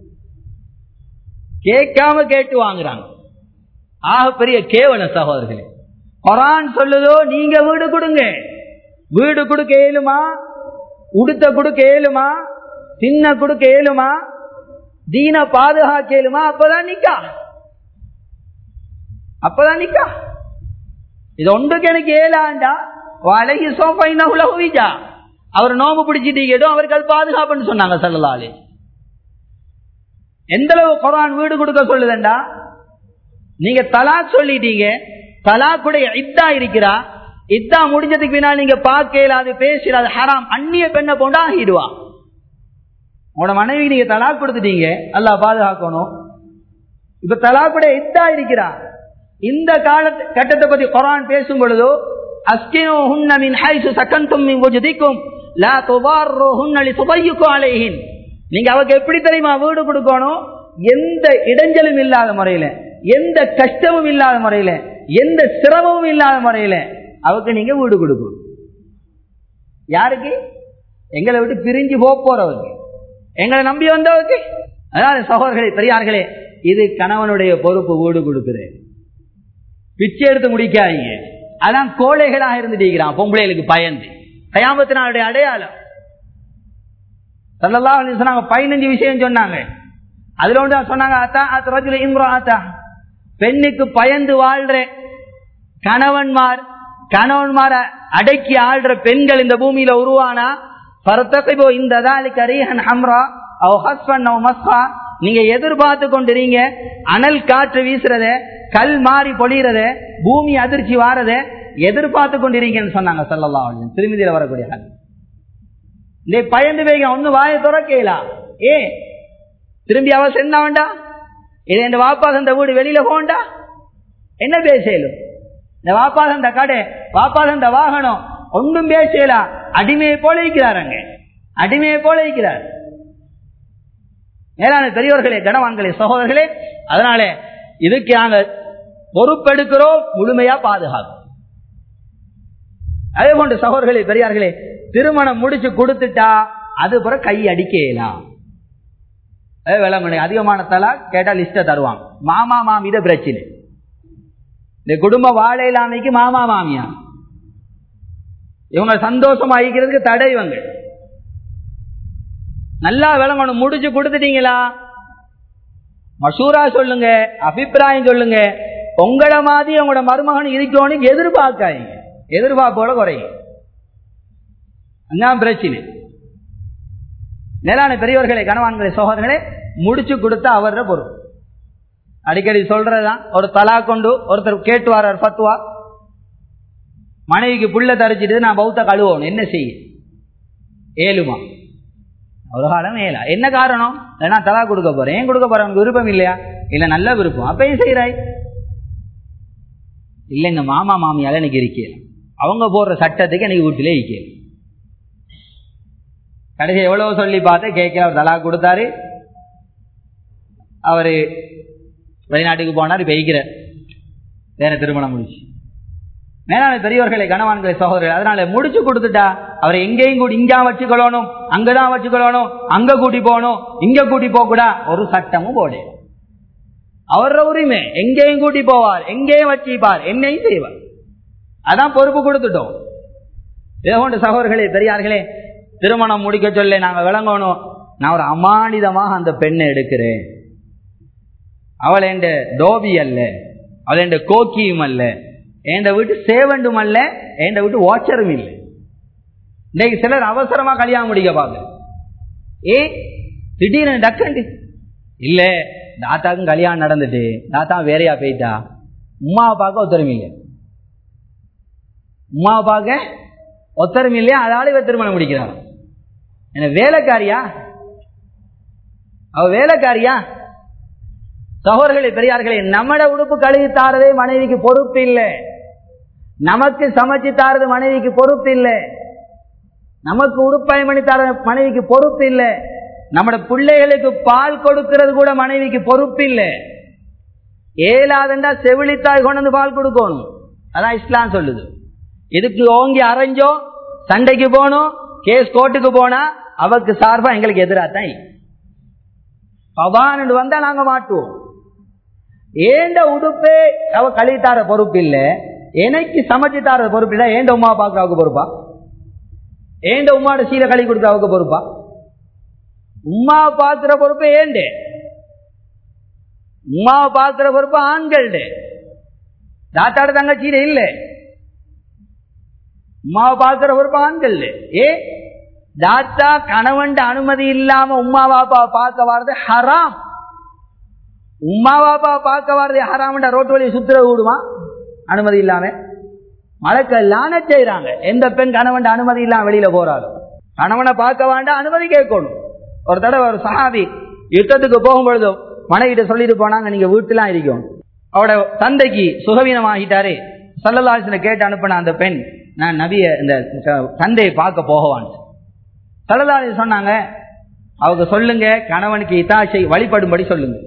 கேட்காம கேட்டு வாங்குறாங்க ஆக பெரிய கேவல சகோதரர்களே குரான் சொல்லுதோ நீங்க வீடு கொடுங்க வீடு கொடுக்க ஏழுமா உடுத்த கொடுக்க ஏழுமா தின்ன கொடுக்க ஏழுமா தீன பாதுகாக்க ஏழுமா அப்பதான் நிக்கா அப்பதான் நிக்கா இது ஒன்றுக்கு எனக்கு ஏழாண்டா அழகி சோஃபைனா உலகுவிஜா அவர் நோம்பு பிடிச்சிட்டீங்கடோ அவருக்கு அது பாதுகாப்புன்னு சொன்னாங்க சல்லலாலே எந்த அளவு குரான் வீடு கொடுக்க சொல்லுதண்டா நீங்க தலாக் சொல்லிட்டீங்க தலாக்குடைய இத்தா இருக்கிறா இத்தா முடிஞ்சதுக்கு பின்னால் நீங்க பார்க்கல அது பேசல அது ஹராம் அந்நிய பெண்ணை போண்டா ஆகிடுவா உங்களோட மனைவி நீங்க தலாக் கொடுத்துட்டீங்க அல்லா பாதுகாக்கணும் இப்ப தலாக்குடைய இத்தா இருக்கிறா இந்த கால கட்டத்தை பத்தி குரான் பேசும் பொழுதோ அஸ்கினோ ஹுன்னமின் ஹைசு சக்கந்தும் உஜதிக்கும் லா துபாரோ ஹுன்னலி துபையுக்கும் அலைஹின் நீங்க அவருக்கு எப்படி தெரியுமா வீடு கொடுக்கணும் எந்த இடைஞ்சலும் இல்லாத முறையில எந்த கஷ்டமும் இல்லாத முறையில எந்த சிரமமும் இல்லாத முறையில அவருக்கு நீங்க வீடு கொடுக்கணும் யாருக்கு எங்களை விட்டு பிரிஞ்சு போக போறவருக்கு எங்களை நம்பி வந்தவருக்கு அதாவது சகோதரர்களே பெரியார்களே இது கணவனுடைய பொறுப்பு வீடு கொடுக்குது பிச்சை எடுத்து முடிக்காதீங்க அதான் கோழைகளாக இருந்துட்டீங்கிறான் பொம்பளைகளுக்கு பயந்து கயாமத்தினுடைய அடையாளம் சல்லல்லா சொன்னாங்க பதினஞ்சு விஷயம் சொன்னாங்க அதுல ஒன்று சொன்னாங்க அத்தா அத்த ரஜுல இம்ரோ அத்தா பெண்ணுக்கு பயந்து வாழ்ற கணவன்மார் கணவன்மார அடக்கி ஆள்ற பெண்கள் இந்த பூமியில உருவானா பரத்தகைபோ இந்த கரீஹன் ஹம்ரா அவ் ஹஸ்பன் அவ் மஸ்ஹா நீங்க எதிர்பார்த்து கொண்டிருங்க அனல் காற்று வீசுறத கல் மாறி பொழியறத பூமி அதிர்ச்சி வாரத எதிர்பார்த்து கொண்டிருக்கீங்கன்னு சொன்னாங்க சொல்லலாம் திருமதியில வரக்கூடிய இந்த பயந்து வைங்க ஒன்னு வாயை துறக்கலாம் ஏ திரும்பி அவ சென்ன வேண்டா இது என் வாப்பா தந்த வீடு வெளியில போண்டா என்ன பேசலும் இந்த வாப்பா தந்த கடை வாப்பா தந்த வாகனம் ஒன்றும் பேசலாம் அடிமையை போல இருக்கிறாருங்க அடிமையை போல இருக்கிறார் மேலான பெரியவர்களே கனவான்களே சகோதரர்களே அதனால இதுக்கு நாங்க பொறுப்பெடுக்கிறோம் முழுமையா பாதுகாக்கும் அதே போன்று சகோதரர்களே பெரியார்களே திருமணம் முடிச்சு கொடுத்துட்டா அது பிற கை அடிக்கலாம் விளம்பரம் அதிகமான தலா கேட்டா லிஸ்ட தருவாங்க மாமா மாமி இத பிரச்சனை இந்த குடும்ப வாழை இல்லாமைக்கு மாமா மாமியா இவங்க சந்தோஷமா ஆகிக்கிறதுக்கு தடை இவங்க நல்லா விளங்கணும் முடிச்சு கொடுத்துட்டீங்களா மசூரா சொல்லுங்க அபிப்பிராயம் சொல்லுங்க உங்களை மாதிரி உங்களோட மருமகன் இருக்கணும் எதிர்பார்க்காதீங்க எதிர்பார்ப்போட குறையும் அதான் பிரச்சனை மேலான பெரியவர்களே கனவான்களே சோதர்களே முடிச்சு கொடுத்தா அவர பொருள் அடிக்கடி சொல்றதுதான் ஒரு தலா கொண்டு ஒருத்தர் கேட்டு வர்றார் பத்துவா மனைவிக்கு புள்ள தரிச்சிட்டு நான் பௌத்த கழுவணும் என்ன செய்ய ஏழுமா ஒரு காலம் ஏலா என்ன காரணம் நான் தலா கொடுக்க போறேன் ஏன் கொடுக்க போறேன் விருப்பம் இல்லையா இல்ல நல்ல விருப்பம் அப்பயும் செய்யறாய் இல்லைங்க மாமா மாமியால எனக்கு இருக்கேன் அவங்க போடுற சட்டத்துக்கு எனக்கு வீட்டிலே இருக்கேன் கடைசி எவ்வளவு சொல்லி பார்த்து கேட்கல அவர் தலா கொடுத்தாரு அவரு வெளிநாட்டுக்கு போனார் இப்ப வைக்கிறார் வேற திருமணம் முடிச்சு மேலான பெரியவர்களை கனவான்களை சகோதரர்கள் அதனால முடிச்சு கொடுத்துட்டா அவரை எங்கேயும் கூடி இங்கா வச்சுக்கொள்ளணும் அங்கதான் வச்சுக்கொள்ளணும் அங்க கூட்டி போகணும் இங்க கூட்டி போக கூட ஒரு சட்டமும் போடு அவர உரிமை எங்கேயும் கூட்டி போவார் எங்கேயும் வச்சுப்பார் என்னையும் செய்வார் அதான் பொறுப்பு கொடுத்துட்டோம் இதோண்டு சகோதரர்களே பெரியார்களே திருமணம் முடிக்க சொல்ல நாங்க விளங்கணும் நான் ஒரு அமானிதமாக அந்த பெண்ணை எடுக்கிறேன் அவள் என் டோபி அல்ல அவள் என் கோக்கியும் அல்ல என் வீட்டு சேவண்டும் அல்ல என் வீட்டு வாட்சரும் இல்லை இன்னைக்கு சிலர் அவசரமா கல்யாணம் முடிக்க பார்க்க ஏ திடீர்னு டக்கண்டு இல்ல தாத்தாக்கும் கல்யாணம் நடந்துட்டு தாத்தா வேறையா போயிட்டா உமாவை பார்க்க ஒத்தரும் இல்லை உமாவை பார்க்க ஒத்தரும் இல்லையா அதால இவ திருமணம் முடிக்கிறான் என்ன வேலைக்காரியா அவ வேலைக்காரியா சகோதரர்களே பெரியார்களே நம்மட உடுப்பு கழுவி தாரதே மனைவிக்கு பொறுப்பு இல்லை நமக்கு சமைச்சு தாரது மனைவிக்கு பொறுப்பு இல்லை நமக்கு உடுப்பாய் மணி தர மனைவிக்கு பொறுப்பு இல்லை நம்மட பிள்ளைகளுக்கு பால் கொடுக்கிறது கூட மனைவிக்கு பொறுப்பு இல்லை ஏலாதண்டா செவிலித்தாய் கொண்டு வந்து பால் கொடுக்கணும் அதான் இஸ்லாம் சொல்லுது இதுக்கு ஓங்கி அரைஞ்சோ சண்டைக்கு போனோம் கேஸ் கோர்ட்டுக்கு போனா அவருக்கு சார்பா எங்களுக்கு எதிராத்தான் பவான் வந்தா நாங்க மாட்டுவோம் ஏண்ட உடுப்பே அவ கழித்தார பொறுப்பு இல்ல எனக்கு சமைச்சு தார பொறுப்பு இல்ல ஏண்ட உமா பாக்குறவுக்கு பொறுப்பா ஏண்ட உமாட சீல கழி கொடுக்கறவுக்கு பொறுப்பா உமா பாக்குற பொறுப்பு ஏண்டே உமாவை பாக்குற பொறுப்பு ஆண்கள்டே தாத்தாட தங்கச்சியில இல்ல உமாவை பாக்குற பொறுப்பு ஆண்கள் ஏ தாத்தா கணவன் அனுமதி இல்லாம உமா பாப்பா பார்க்க வர்றது ஹராம் உமா பாப்பா பார்க்க வர்றது ஹராம்டா ரோட்டு வழியை சுத்துற விடுமா அனுமதி இல்லாம மழக்க லான செய்யறாங்க எந்த பெண் கணவன் அனுமதி இல்லாம வெளியில போறாரோ கணவனை பார்க்க வேண்டாம் அனுமதி கேட்கணும் ஒரு தடவை ஒரு சஹாபி யுத்தத்துக்கு போகும்பொழுது மனைவிட்ட சொல்லிட்டு போனாங்க நீங்க வீட்டுலாம் இருக்கும் அவட தந்தைக்கு சுகவீனமாகிட்டாரு சல்லல்லாசின கேட்டு அனுப்பின அந்த பெண் நான் நபிய இந்த தந்தையை பார்க்க போகவான் சல்லல்லாசி சொன்னாங்க அவங்க சொல்லுங்க கணவனுக்கு இத்தாசை வழிபடும்படி சொல்லுங்க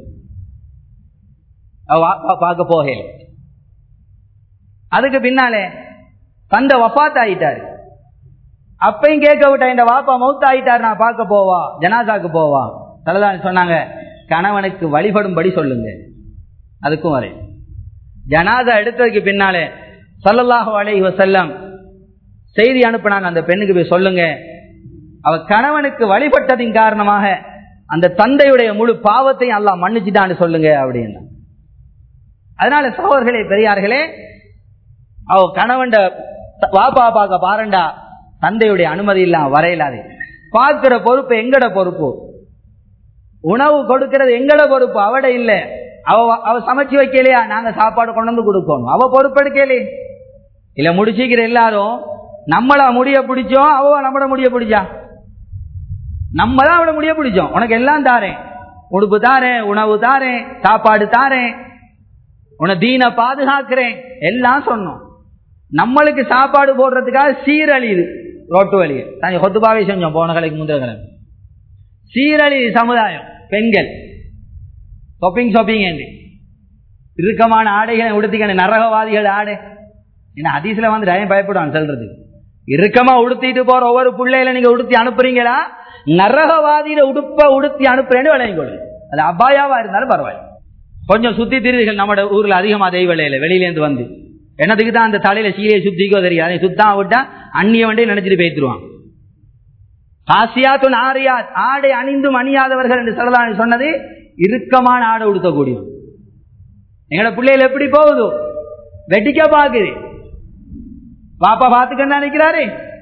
அவ பார்க்க போகல அதுக்கு பின்னாலே தந்தை வஃத் ஆயிட்டாரு அப்பையும் கேட்க விட்டா இந்த வாப்பா மௌத்த ஆயிட்டாரு நான் பார்க்க போவா ஜனாதாக்கு போவா தலதானி சொன்னாங்க கணவனுக்கு வழிபடும்படி சொல்லுங்க அதுக்கும் வரை ஜனாதா எடுத்ததுக்கு பின்னாலே சல்லல்லாஹு அலைஹி வசல்லம் செய்தி அனுப்புனாங்க அந்த பெண்ணுக்கு போய் சொல்லுங்க அவ கணவனுக்கு வழிபட்டதின் காரணமாக அந்த தந்தையுடைய முழு பாவத்தையும் அல்லாஹ் மன்னிச்சுட்டான்னு சொல்லுங்க அப்படின்னா அதனால சகோதர்களே பெரியார்களே அவ கணவன் வாப்பா பார்க்க பாருண்டா தந்தையுடைய அனுமதி இல்லாம வரையலாது பார்க்கிற பொறுப்பு எங்கட பொறுப்பு உணவு கொடுக்கிறது எங்கட பொறுப்பு அவட இல்ல அவ அவ சமைச்சு வைக்கலையா நாங்க சாப்பாடு கொண்டு வந்து கொடுக்கணும் அவ பொறுப்பெடுக்கலே இல்ல முடிச்சுக்கிற எல்லாரும் நம்மள முடிய பிடிச்சோம் அவ நம்மட முடிய பிடிச்சா நம்ம தான் அவட முடிய பிடிச்சோம் உனக்கு எல்லாம் தாரேன் உடுப்பு தாரேன் உணவு தாரேன் சாப்பாடு தாரேன் உன தீன பாதுகாக்கிறேன் எல்லாம் சொன்னோம் நம்மளுக்கு சாப்பாடு போடுறதுக்காக சீரழியுது ரோட்டு வழியை தான் கொத்துபாவே செஞ்சோம் போன கலைக்கு முந்திர கிழமை சீரழி சமுதாயம் பெண்கள் ஷாப்பிங் ஷாப்பிங் என்று இறுக்கமான ஆடைகளை உடுத்திக்கணும் நரகவாதிகள் ஆடை என்ன அதிசல வந்து டயம் பயப்படுவான் சொல்றது இறுக்கமா உடுத்திட்டு போற ஒவ்வொரு பிள்ளையில நீங்க உடுத்தி அனுப்புறீங்களா நரகவாதியில உடுப்ப உடுத்தி அனுப்புறேன்னு விளையங்கொள்ளு அது அபாயாவா இருந்தாலும் பரவாயில்ல கொஞ்சம் சுத்தி திரிவுகள் நம்ம ஊர்ல அதிகமா தெய்வலையில வெளியிலேருந்து வந்து என்னதுக்கு தான் அந்த தலையில சீலையை சுத்திக்கோ தெரியாது அதை சுத்தா விட்டா அந்நிய வண்டி நினைச்சிட்டு பேத்துருவான் காசியாத்துன் ஆரியாத் ஆடை அணிந்தும் அணியாதவர்கள் என்று சொல்லலாம் சொன்னது இறுக்கமான ஆடை உடுத்தக்கூடிய எங்கட பிள்ளைகள் எப்படி போகுது வெட்டிக்க பாக்குது பாப்பா பாத்துக்கன்னு நினைக்கிறாரு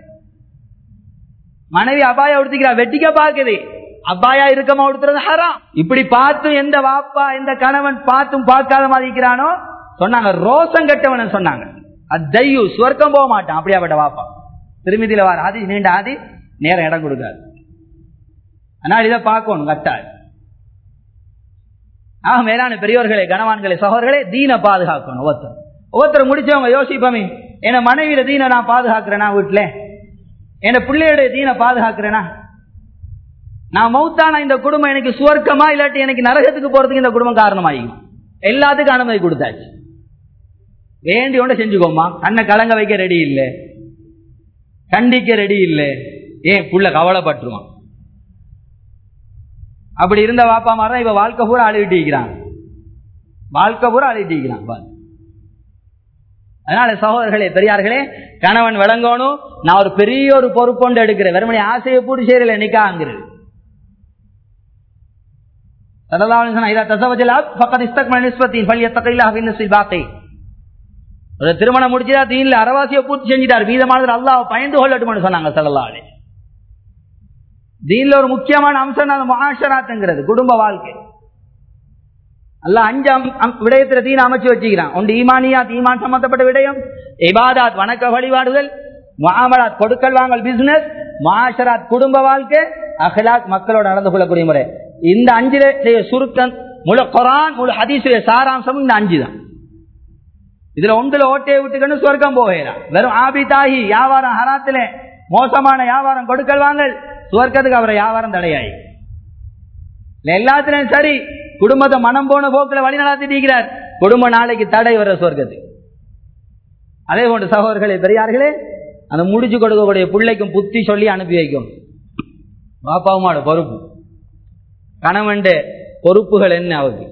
மனைவி அபாயா உடுத்திக்கிறா வெட்டிக்க பாக்குது அப்பாயா இருக்கமா உடுத்துறது ஹராம் இப்படி பார்த்தும் எந்த வாப்பா எந்த கணவன் பார்த்தும் பார்க்காத மாதிரி இருக்கிறானோ சொன்னாங்க ரோசம் கட்டவன் சொன்னாங்க அத்தையு சுவர்க்கம் போக மாட்டான் அப்படியாப்பட்ட வாப்பா திருமதியில வார ஆதி நீண்ட ஆதி நேரம் இடம் கொடுக்காது ஆனால் இதை பார்க்கணும் கட்டாய் ஆக மேலான பெரியோர்களே கனவான்களே சகோதரர்களே தீன பாதுகாக்கணும் ஒவ்வொருத்தர் ஒவ்வொருத்தர் முடிச்சவங்க யோசிப்பமே என் மனைவியில தீன நான் பாதுகாக்கிறேனா வீட்டுல என் பிள்ளையுடைய தீன பாதுகாக்கிறேனா நான் மௌத்தான இந்த குடும்பம் எனக்கு சுவர்க்கமா இல்லாட்டி எனக்கு நரகத்துக்கு போறதுக்கு இந்த குடும்பம் காரணமாகும் எல்லாத்துக்கும் அனுமதி கொடுத்தாச்சு வேண்டி ஒன்று செஞ்சுக்கோமா கண்ணை கலங்க வைக்க ரெடி இல்லை கண்டிக்க ரெடி இல்லை ஏன் புள்ள கவலைப்பட்டுருவான் அப்படி இருந்த வாப்பா மாதிரி இவ வாழ்க்கை பூரா அழுகிட்டு இருக்கிறான் வாழ்க்கை பூரா அழுகிட்டு இருக்கிறான் அதனால சகோதரர்களே பெரியார்களே கணவன் விளங்கணும் நான் ஒரு பெரிய ஒரு பொறுப்பொண்டு எடுக்கிறேன் வெறுமனே ஆசையை பூர்த்தி செய்யறல நிக்காங்கிறது திருமணம் முடிச்சதா தீன்ல அரவாசியை பூர்த்தி செஞ்சிட்டார் மீதமானது அல்லாஹ் பயந்து கொள்ளட்டும் சொன்னாங்க சல்லல்லாஹு தீன்ல ஒரு முக்கியமான அம்சம் அந்த மகாஷராத்துங்கிறது குடும்ப வாழ்க்கை அல்ல அஞ்சு விடயத்துல தீன அமைச்சு வச்சுக்கிறான் ஒன்று ஈமானியாத் ஈமான் சம்பந்தப்பட்ட விடயம் இபாதாத் வணக்க வழிபாடுகள் முகாமலாத் கொடுக்கல் வாங்கல் பிசினஸ் மாஷராத் குடும்ப வாழ்க்கை அஹ்லாக் மக்களோட நடந்து கொள்ளக்கூடிய முறை இந்த அஞ்சிலே சுருக்கம் முழு குரான் முழு ஹதீசுடைய சாராம்சமும் இந்த அஞ்சு தான் இதுல ஒன்றுல ஓட்டையை விட்டுக்கணும் சொர்க்கம் போகிறான் வெறும் ஆபிதாகி வியாபாரம் ஹராத்துல மோசமான வியாபாரம் கொடுக்கல் வாங்கல் சுவர்க்கத்துக்கு அவரை வியாபாரம் தடையாயி எல்லாத்திலையும் சரி குடும்பத்தை மனம் போன போக்கில் வழி நடத்திட்டு குடும்ப நாளைக்கு தடை வர சொர்க்கத்து அதே போன்று சகோதரர்களே பெரியார்களே அந்த முடிச்சு கொடுக்கக்கூடிய பிள்ளைக்கும் புத்தி சொல்லி அனுப்பி வைக்கும் பாப்பாவுமாட பொறுப்பு கணவன் பொறுப்புகள் என்ன அவருக்கு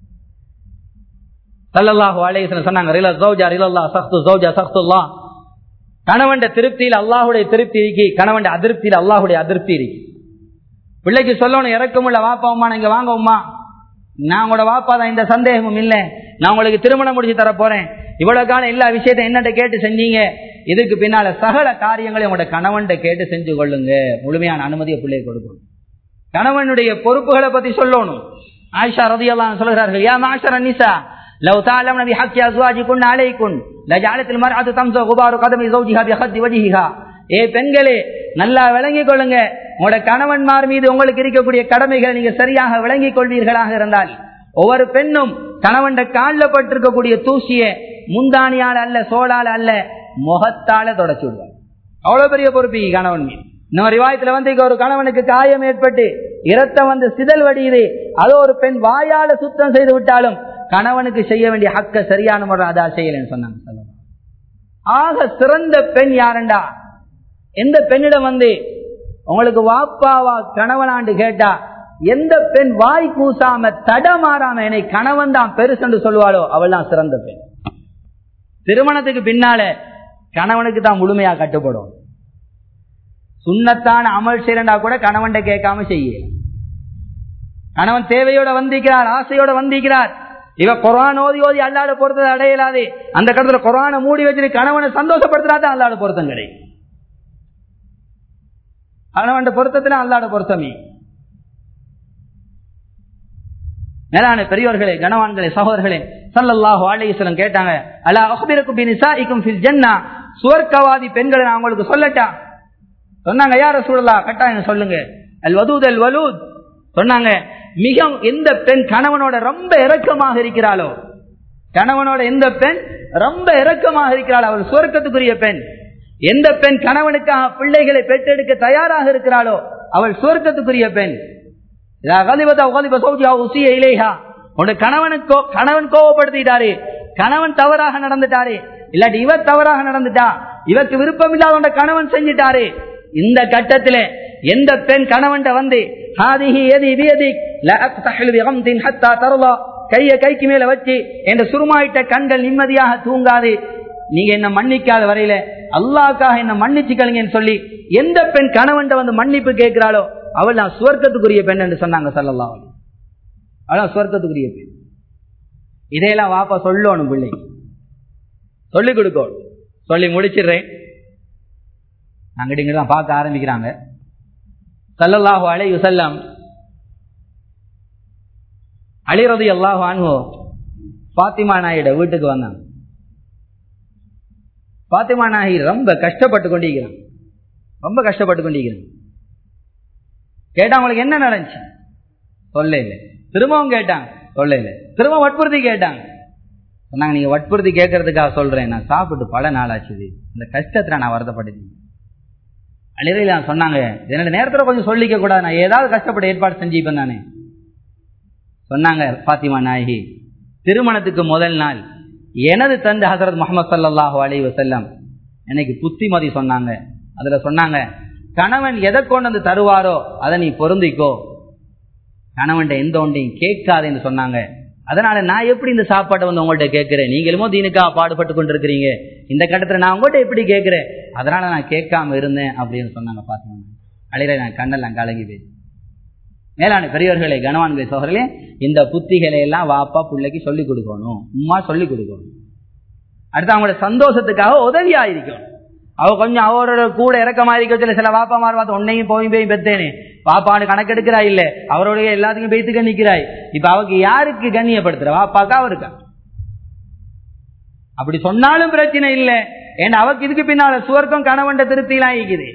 சல்லல்லாஹு அலைஹி சொன்னாங்க ரிலா ஜௌஜா ரிலல்லா சக்து ஜௌஜா சக்துல்லா கணவன் திருப்தியில் அல்லாஹுடைய திருப்தி இருக்கி கணவன் அதிருப்தியில் அல்லாஹுடைய அதிருப்தி இருக்கு பிள்ளைக்கு சொல்லணும் இறக்கமுள்ள வாப்பா உமா நீங்க வாங்க உமா நான் உங்களோட வாப்பா தான் இந்த சந்தேகமும் இல்லை நான் உங்களுக்கு திருமணம் முடிச்சு தர போறேன் இவ்வளவு காலம் எல்லா விஷயத்தையும் என்னட்ட கேட்டு செஞ்சீங்க இதுக்கு பின்னால சகல காரியங்களை உங்களோட கணவன் கேட்டு செஞ்சு கொள்ளுங்க முழுமையான அனுமதியை பிள்ளைய கொடுக்கணும் கணவனுடைய பொறுப்புகளை பத்தி சொல்லணும் ஆயிஷா ரதியெல்லாம் சொல்கிறார்கள் யா மாஷர் அனிசா لو تعلمن بحق ازواجكن عليكن لجعلت المرأة تمسح غبار قدم زوجها بخد وجهها ஏ பெண்களே நல்லா விளங்கிக் கொள்ளுங்க உங்களோட கணவன்மார் மீது உங்களுக்கு இருக்கக்கூடிய கடமைகளை நீங்க சரியாக விளங்கிக் கொள்வீர்களாக இருந்தால் ஒவ்வொரு பெண்ணும் கணவன் காலில் பட்டிருக்கக்கூடிய தூசிய முந்தானியால அல்ல சோளால அல்ல முகத்தால தொடச்சு விடுவார் அவ்வளவு பெரிய பொறுப்பு கணவன் மீது இன்னும் ரிவாயத்துல வந்து இங்க ஒரு கணவனுக்கு காயம் ஏற்பட்டு இரத்தம் வந்து சிதல் வடியுது அதோ ஒரு பெண் வாயால சுத்தம் செய்து விட்டாலும் கணவனுக்கு செய்ய வேண்டிய ஹக்க சரியான முறை அதா செய்யலன்னு சொன்னாங்க ஆக சிறந்த பெண் யாருண்டா எந்த பெண்ணிடம் வந்து உங்களுக்கு வாப்பாவா கணவனாண்டு கேட்டா எந்த பெண் வாய் கூசாம தடமாறாம என்னை கணவன் தான் பெருசென்று சொல்வாளோ அவள் தான் சிறந்த பெண் திருமணத்துக்கு பின்னால கணவனுக்கு தான் முழுமையா கட்டுப்படும் சுண்ணத்தான அமல் செய்யறா கூட கணவன் கேட்காம செய்ய கணவன் தேவையோட வந்திக்கிறார் ஆசையோட வந்திக்கிறார் இவ குரான் ஓதி ஓதி அல்லாட பொறுத்தது அடையலாது அந்த கடத்துல குரான மூடி வச்சுட்டு கணவனை சந்தோஷப்படுத்துறாதான் அல்லாட பொருத்தம் கிடைக்கும் கணவன் பொருத்தத்துல அல்லாட பொருத்தமே மேலான பெரியவர்களே கனவான்களே சகோதரர்களே சல்லல்லாஹு அலைஹிஸ்ஸலாம் கேட்டாங்க அலா அஹ்பிருக்கும் பினிசாஇக்கும் ஃபில் ஜன்னா சுவர்க்கவாதி பெண்களை நான் உங்களுக்கு சொல்லட்டா சொன்னாங்க யார சூழலா கட்டாயம் சொல்லுங்க அல் வதூத் அல் வலூத் சொன்னாங்க மிக எந்த பெண் கணவனோட ரொம்ப இறக்கமாக இருக்கிறாளோ கணவனோட எந்த பெண் ரொம்ப இறக்கமாக இருக்கிறாள் அவள் சுவர்க்கத்துக்குரிய பெண் எந்த பெண் கணவனுக்காக பிள்ளைகளை பெற்றெடுக்க தயாராக இருக்கிறாளோ அவள் சுவர்க்கத்துக்குரிய பெண் கணவனுக்கோ கணவன் கோவப்படுத்திட்டாரு கணவன் தவறாக நடந்துட்டாரு இல்லாட்டி இவ தவறாக நடந்துட்டா இவருக்கு விருப்பம் இல்லாத கணவன் செஞ்சிட்டாரு இந்த கட்டத்துல எந்த பெண் கணவன் வந்து கைய கைக்கு மேல வச்சு என்ற சுருமாயிட்ட கண்கள் நிம்மதியாக தூங்காது நீங்க என்ன மன்னிக்காத வரையில அல்லாக்காக என்ன மன்னிச்சுக்கலுங்கன்னு சொல்லி எந்த பெண் கணவன் வந்து மன்னிப்பு கேட்கிறாளோ அவள் நான் சுவர்க்கத்துக்குரிய பெண் என்று சொன்னாங்க சொல்லலாம் அவள் சுவர்க்கத்துக்குரிய பெண் இதையெல்லாம் வாப்பா சொல்லணும் பிள்ளை சொல்லிக் கொடுக்கணும் சொல்லி முடிச்சிடுறேன் அங்கிட்ட இங்கிட்ட தான் பார்க்க ஆரம்பிக்கிறாங்க சல்லல்லாஹு அலை செல்லம் அலிரது அல்லாஹு அனுவோ பாத்திமா நாயிட வீட்டுக்கு வந்தாங்க பாத்திமா நாயி ரொம்ப கஷ்டப்பட்டு கொண்டிருக்கிறான் ரொம்ப கஷ்டப்பட்டு கொண்டிருக்கிறான் கேட்டா உங்களுக்கு என்ன நடந்துச்சு சொல்ல இல்லை திரும்பவும் கேட்டாங்க சொல்ல இல்லை திரும்ப வற்புறுத்தி கேட்டாங்க சொன்னாங்க நீங்க வற்புறுத்தி கேட்கறதுக்காக சொல்றேன் நான் சாப்பிட்டு பல நாள் ஆச்சுது இந்த கஷ்டத்துல நான் வருத்தப்பட்டேன் அழிவையில் சொன்னாங்க என்னோட நேரத்தில் கொஞ்சம் சொல்லிக்க கூடாது நான் ஏதாவது கஷ்டப்பட்டு ஏற்பாடு செஞ்சுப்பேன் தானே சொன்னாங்க பாத்திமா நாயகி திருமணத்துக்கு முதல் நாள் எனது தந்தை ஹசரத் முகமது சல்லாஹூ அலி வசல்லம் எனக்கு புத்திமதி சொன்னாங்க அதுல சொன்னாங்க கணவன் எதை கொண்டு வந்து தருவாரோ அதை நீ பொருந்திக்கோ கணவன் எந்த ஒன்றையும் கேட்காதுன்னு சொன்னாங்க அதனால நான் எப்படி இந்த சாப்பாட்டை வந்து உங்கள்கிட்ட கேட்கிறேன் நீங்களுமோ தீனுக்கா பாடுபட்டு கொண்டிருக்கிறீங்க இந்த கட்டத்துல நான் உங்கள்கிட்ட எப்படி கேட்கிறேன் அதனால நான் கேட்காம இருந்தேன் அப்படின்னு சொன்னாங்க பாத்தீங்க அழிற நான் கண்ணெல்லாம் கலங்கி போய் மேலான பெரியவர்களே கனவான்களை சோழர்களே இந்த புத்திகளை எல்லாம் வாப்பா பிள்ளைக்கு சொல்லிக் கொடுக்கணும் உமா சொல்லிக் கொடுக்கணும் அடுத்து அவங்களோட சந்தோஷத்துக்காக உதவியா இருக்கணும் அவ கொஞ்சம் அவரோட கூட இறக்கமா இருக்க சொல்ல சில வாப்பா மாறு பார்த்து உன்னையும் போய் போய் பெத்தேனே பாப்பான்னு கணக்கெடுக்கிறா இல்ல அவருடைய எல்லாத்துக்கும் பேத்துக்க நிக்கிறாய் இப்ப அவக்கு யாருக்கு கண்ணியப்படுத்துற வாப்பாக்கா அவருக்கா அப்படி சொன்னாலும் பிரச்சனை இல்லை ஏன்னா அவக்கு இதுக்கு பின்னால சுவர்க்கம் கணவன் திருப்திலாம் இருக்குது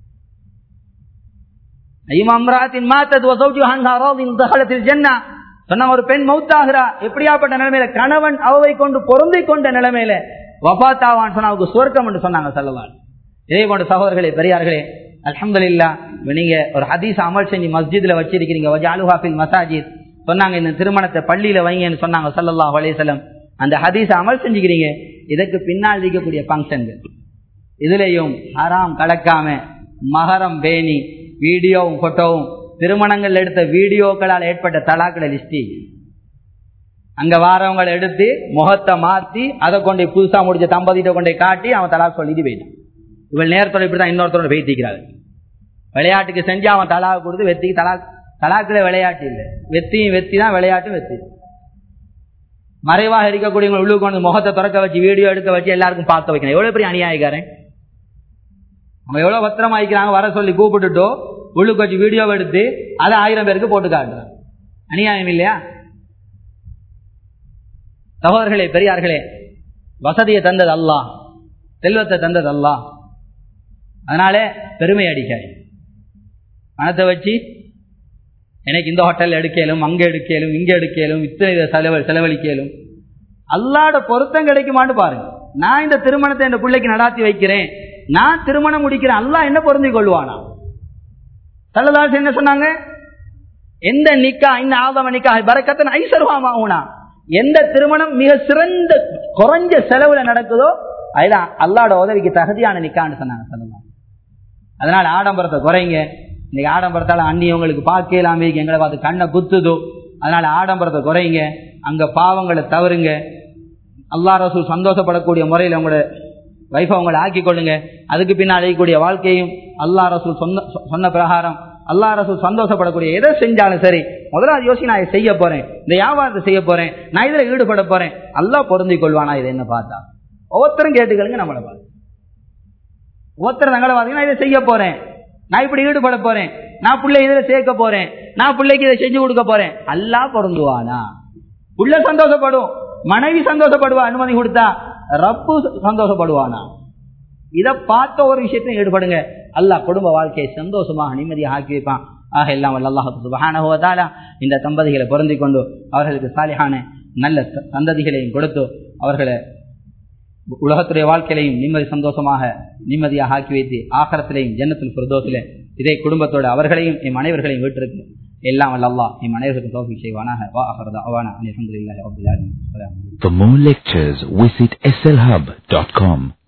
சொன்ன ஒரு பெண் மௌத்தாகிறா எப்படியாப்பட்ட நிலைமையில கணவன் அவவை கொண்டு பொருந்தி கொண்ட நிலைமையில வபாத்தாவான் சொன்ன அவருக்கு சுவர்க்கம் என்று சொன்னாங்க சொல்லவாள் இதே போன்ற சகோதரர்களே பெரியார்களே அலமதுல்லா நீங்க ஒரு ஹதீஸ் அமல் செஞ்சு மஸ்ஜித்ல வச்சிருக்கிறீங்க வஜாலுஹாஃபில் மசாஜித் சொன்னாங்க இந்த திருமணத்தை பள்ளியில வைங்கன்னு சொன்னாங்க சல்லல்லா அலேசலம் அந்த ஹதீஸ் அமல் செஞ்சுக்கிறீங்க இதற்கு பின்னால் இருக்கக்கூடிய பங்கன்கள் இதுலயும் ஹராம் கலக்காம மகரம் பேணி வீடியோவும் போட்டோவும் திருமணங்கள் எடுத்த வீடியோக்களால் ஏற்பட்ட தலாக்களை லிஸ்டி அங்க வாரவங்களை எடுத்து முகத்தை மாத்தி அதை கொண்டு புதுசா முடிச்ச தம்பதிட்ட கொண்டே காட்டி அவன் தலாக் சொல்லிட்டு போயிட்டான் இவள் நேரத்தோட இப்படிதான் இன்னொருத்தரோட பேத்திக்கிறாள் விளையாட்டுக்கு செஞ்சு அவன் தலாக் கொடுத்து வெத்திக்கு தலாக் தலாக்குல விளையாட்டு இல்லை வெத்தியும் வெத்தி தான் விளையாட்டும் வெத்தி மறைவாக இருக்கக்கூடியவங்க உள்ளுக்கு கொண்டு முகத்தை திறக்க வச்சு வீடியோ எடுக்க வச்சு எல்லாருக்கும் பார்க்க வைக்கணும் எவ்வளவு பெரிய அநியாயக்காரன் அவங்க எவ்வளவு பத்திரமா வைக்கிறாங்க வர சொல்லி கூப்பிட்டுட்டோ உள்ளுக்கு வச்சு வீடியோ எடுத்து அதை ஆயிரம் பேருக்கு போட்டு காட்டுறாங்க அநியாயம் இல்லையா சகோதரர்களே பெரியார்களே வசதியை தந்தது அல்லா செல்வத்தை தந்தது அல்லா அதனால பெருமை அடிக்காது பணத்தை வச்சு எனக்கு இந்த ஹோட்டல் எடுக்கலும் அங்க எடுக்கலும் இங்க எடுக்கலும் இத்தனை செலவு செலவழிக்கலும் அல்லாட பொருத்தம் கிடைக்குமான்னு பாருங்க நான் இந்த திருமணத்தை என் பிள்ளைக்கு நடாத்தி வைக்கிறேன் நான் திருமணம் முடிக்கிறேன் அல்லா என்ன பொருந்தி கொள்வானா சல்லதாஸ் என்ன சொன்னாங்க எந்த நிக்கா இந்த ஆதம நிக்கா பறக்கத்தன் ஐசர்வாமாவுனா எந்த திருமணம் மிக சிறந்த குறைஞ்ச செலவுல நடக்குதோ அதுதான் அல்லாட உதவிக்கு தகுதியான நிக்கான்னு சொன்னாங்க சொல்லலாம் அதனால ஆடம்பரத்தை குறைங்க இன்னைக்கு ஆடம்பரத்தால அண்ணி உங்களுக்கு பார்க்கலாமே எங்களை பார்த்து கண்ணை குத்துதோ அதனால ஆடம்பரத்தை குறைங்க அங்க பாவங்களை தவறுங்க அல்லா ரசூல் சந்தோஷப்படக்கூடிய முறையில் உங்களோட வைஃபை உங்களை ஆக்கி கொள்ளுங்க அதுக்கு பின்னால் அழைக்கக்கூடிய வாழ்க்கையும் அல்லா ரசூல் சொன்ன சொன்ன பிரகாரம் அல்லா ரசூல் சந்தோஷப்படக்கூடிய எதை செஞ்சாலும் சரி முதலாவது யோசி நான் செய்ய போறேன் இந்த வியாபாரத்தை செய்ய போறேன் நான் இதுல ஈடுபட போறேன் அல்லா பொருந்தி கொள்வானா இதை என்ன பார்த்தா ஒவ்வொருத்தரும் கேட்டுக்கலுங்க நம்மளை பார்த்து ஒவ்வொருத்தரும் தங்களை பார்த்தீங்கன்னா இதை செய்ய போறேன் நான் இப்படி ஈடுபட போறேன் நான் பிள்ளை இதுல சேர்க்க போறேன் நான் பிள்ளைக்கு இதை செஞ்சு கொடுக்க போறேன் அல்லா பொருந்துவானா உள்ள சந்தோஷப்படும் மனைவி சந்தோஷப்படுவா அனுமதி கொடுத்தா ரப்பு சந்தோஷப்படுவானா இதை பார்த்த ஒரு விஷயத்தையும் ஈடுபடுங்க அல்லாஹ் குடும்ப வாழ்க்கையை சந்தோஷமாக நிம்மதியாக ஆக்கி வைப்பான் ஆக எல்லாம் அல்லாஹு சுபஹானஹுவதாலா இந்த தம்பதிகளை பொருந்தி கொண்டு அவர்களுக்கு சாலிஹான நல்ல சந்ததிகளையும் கொடுத்து அவர்களை உலகத்துடைய வாழ்க்கையிலையும் நிம்மதி சந்தோஷமாக நிம்மதியாக ஆக்கி வைத்து ஆகரத்திலையும் ஜன்னத்தில் பிரதோசில இதே குடும்பத்தோட அவர்களையும் எம் அனைவர்களையும் வீட்டிற்கு எல்லாம் அல்லா எம் அனைவருக்கும் தோல்வி செய்வானாக வா அஹரதா அவானா அலமதுல்லாஹி ரபில் ஆலமீன் For more lectures, visit slhub.com.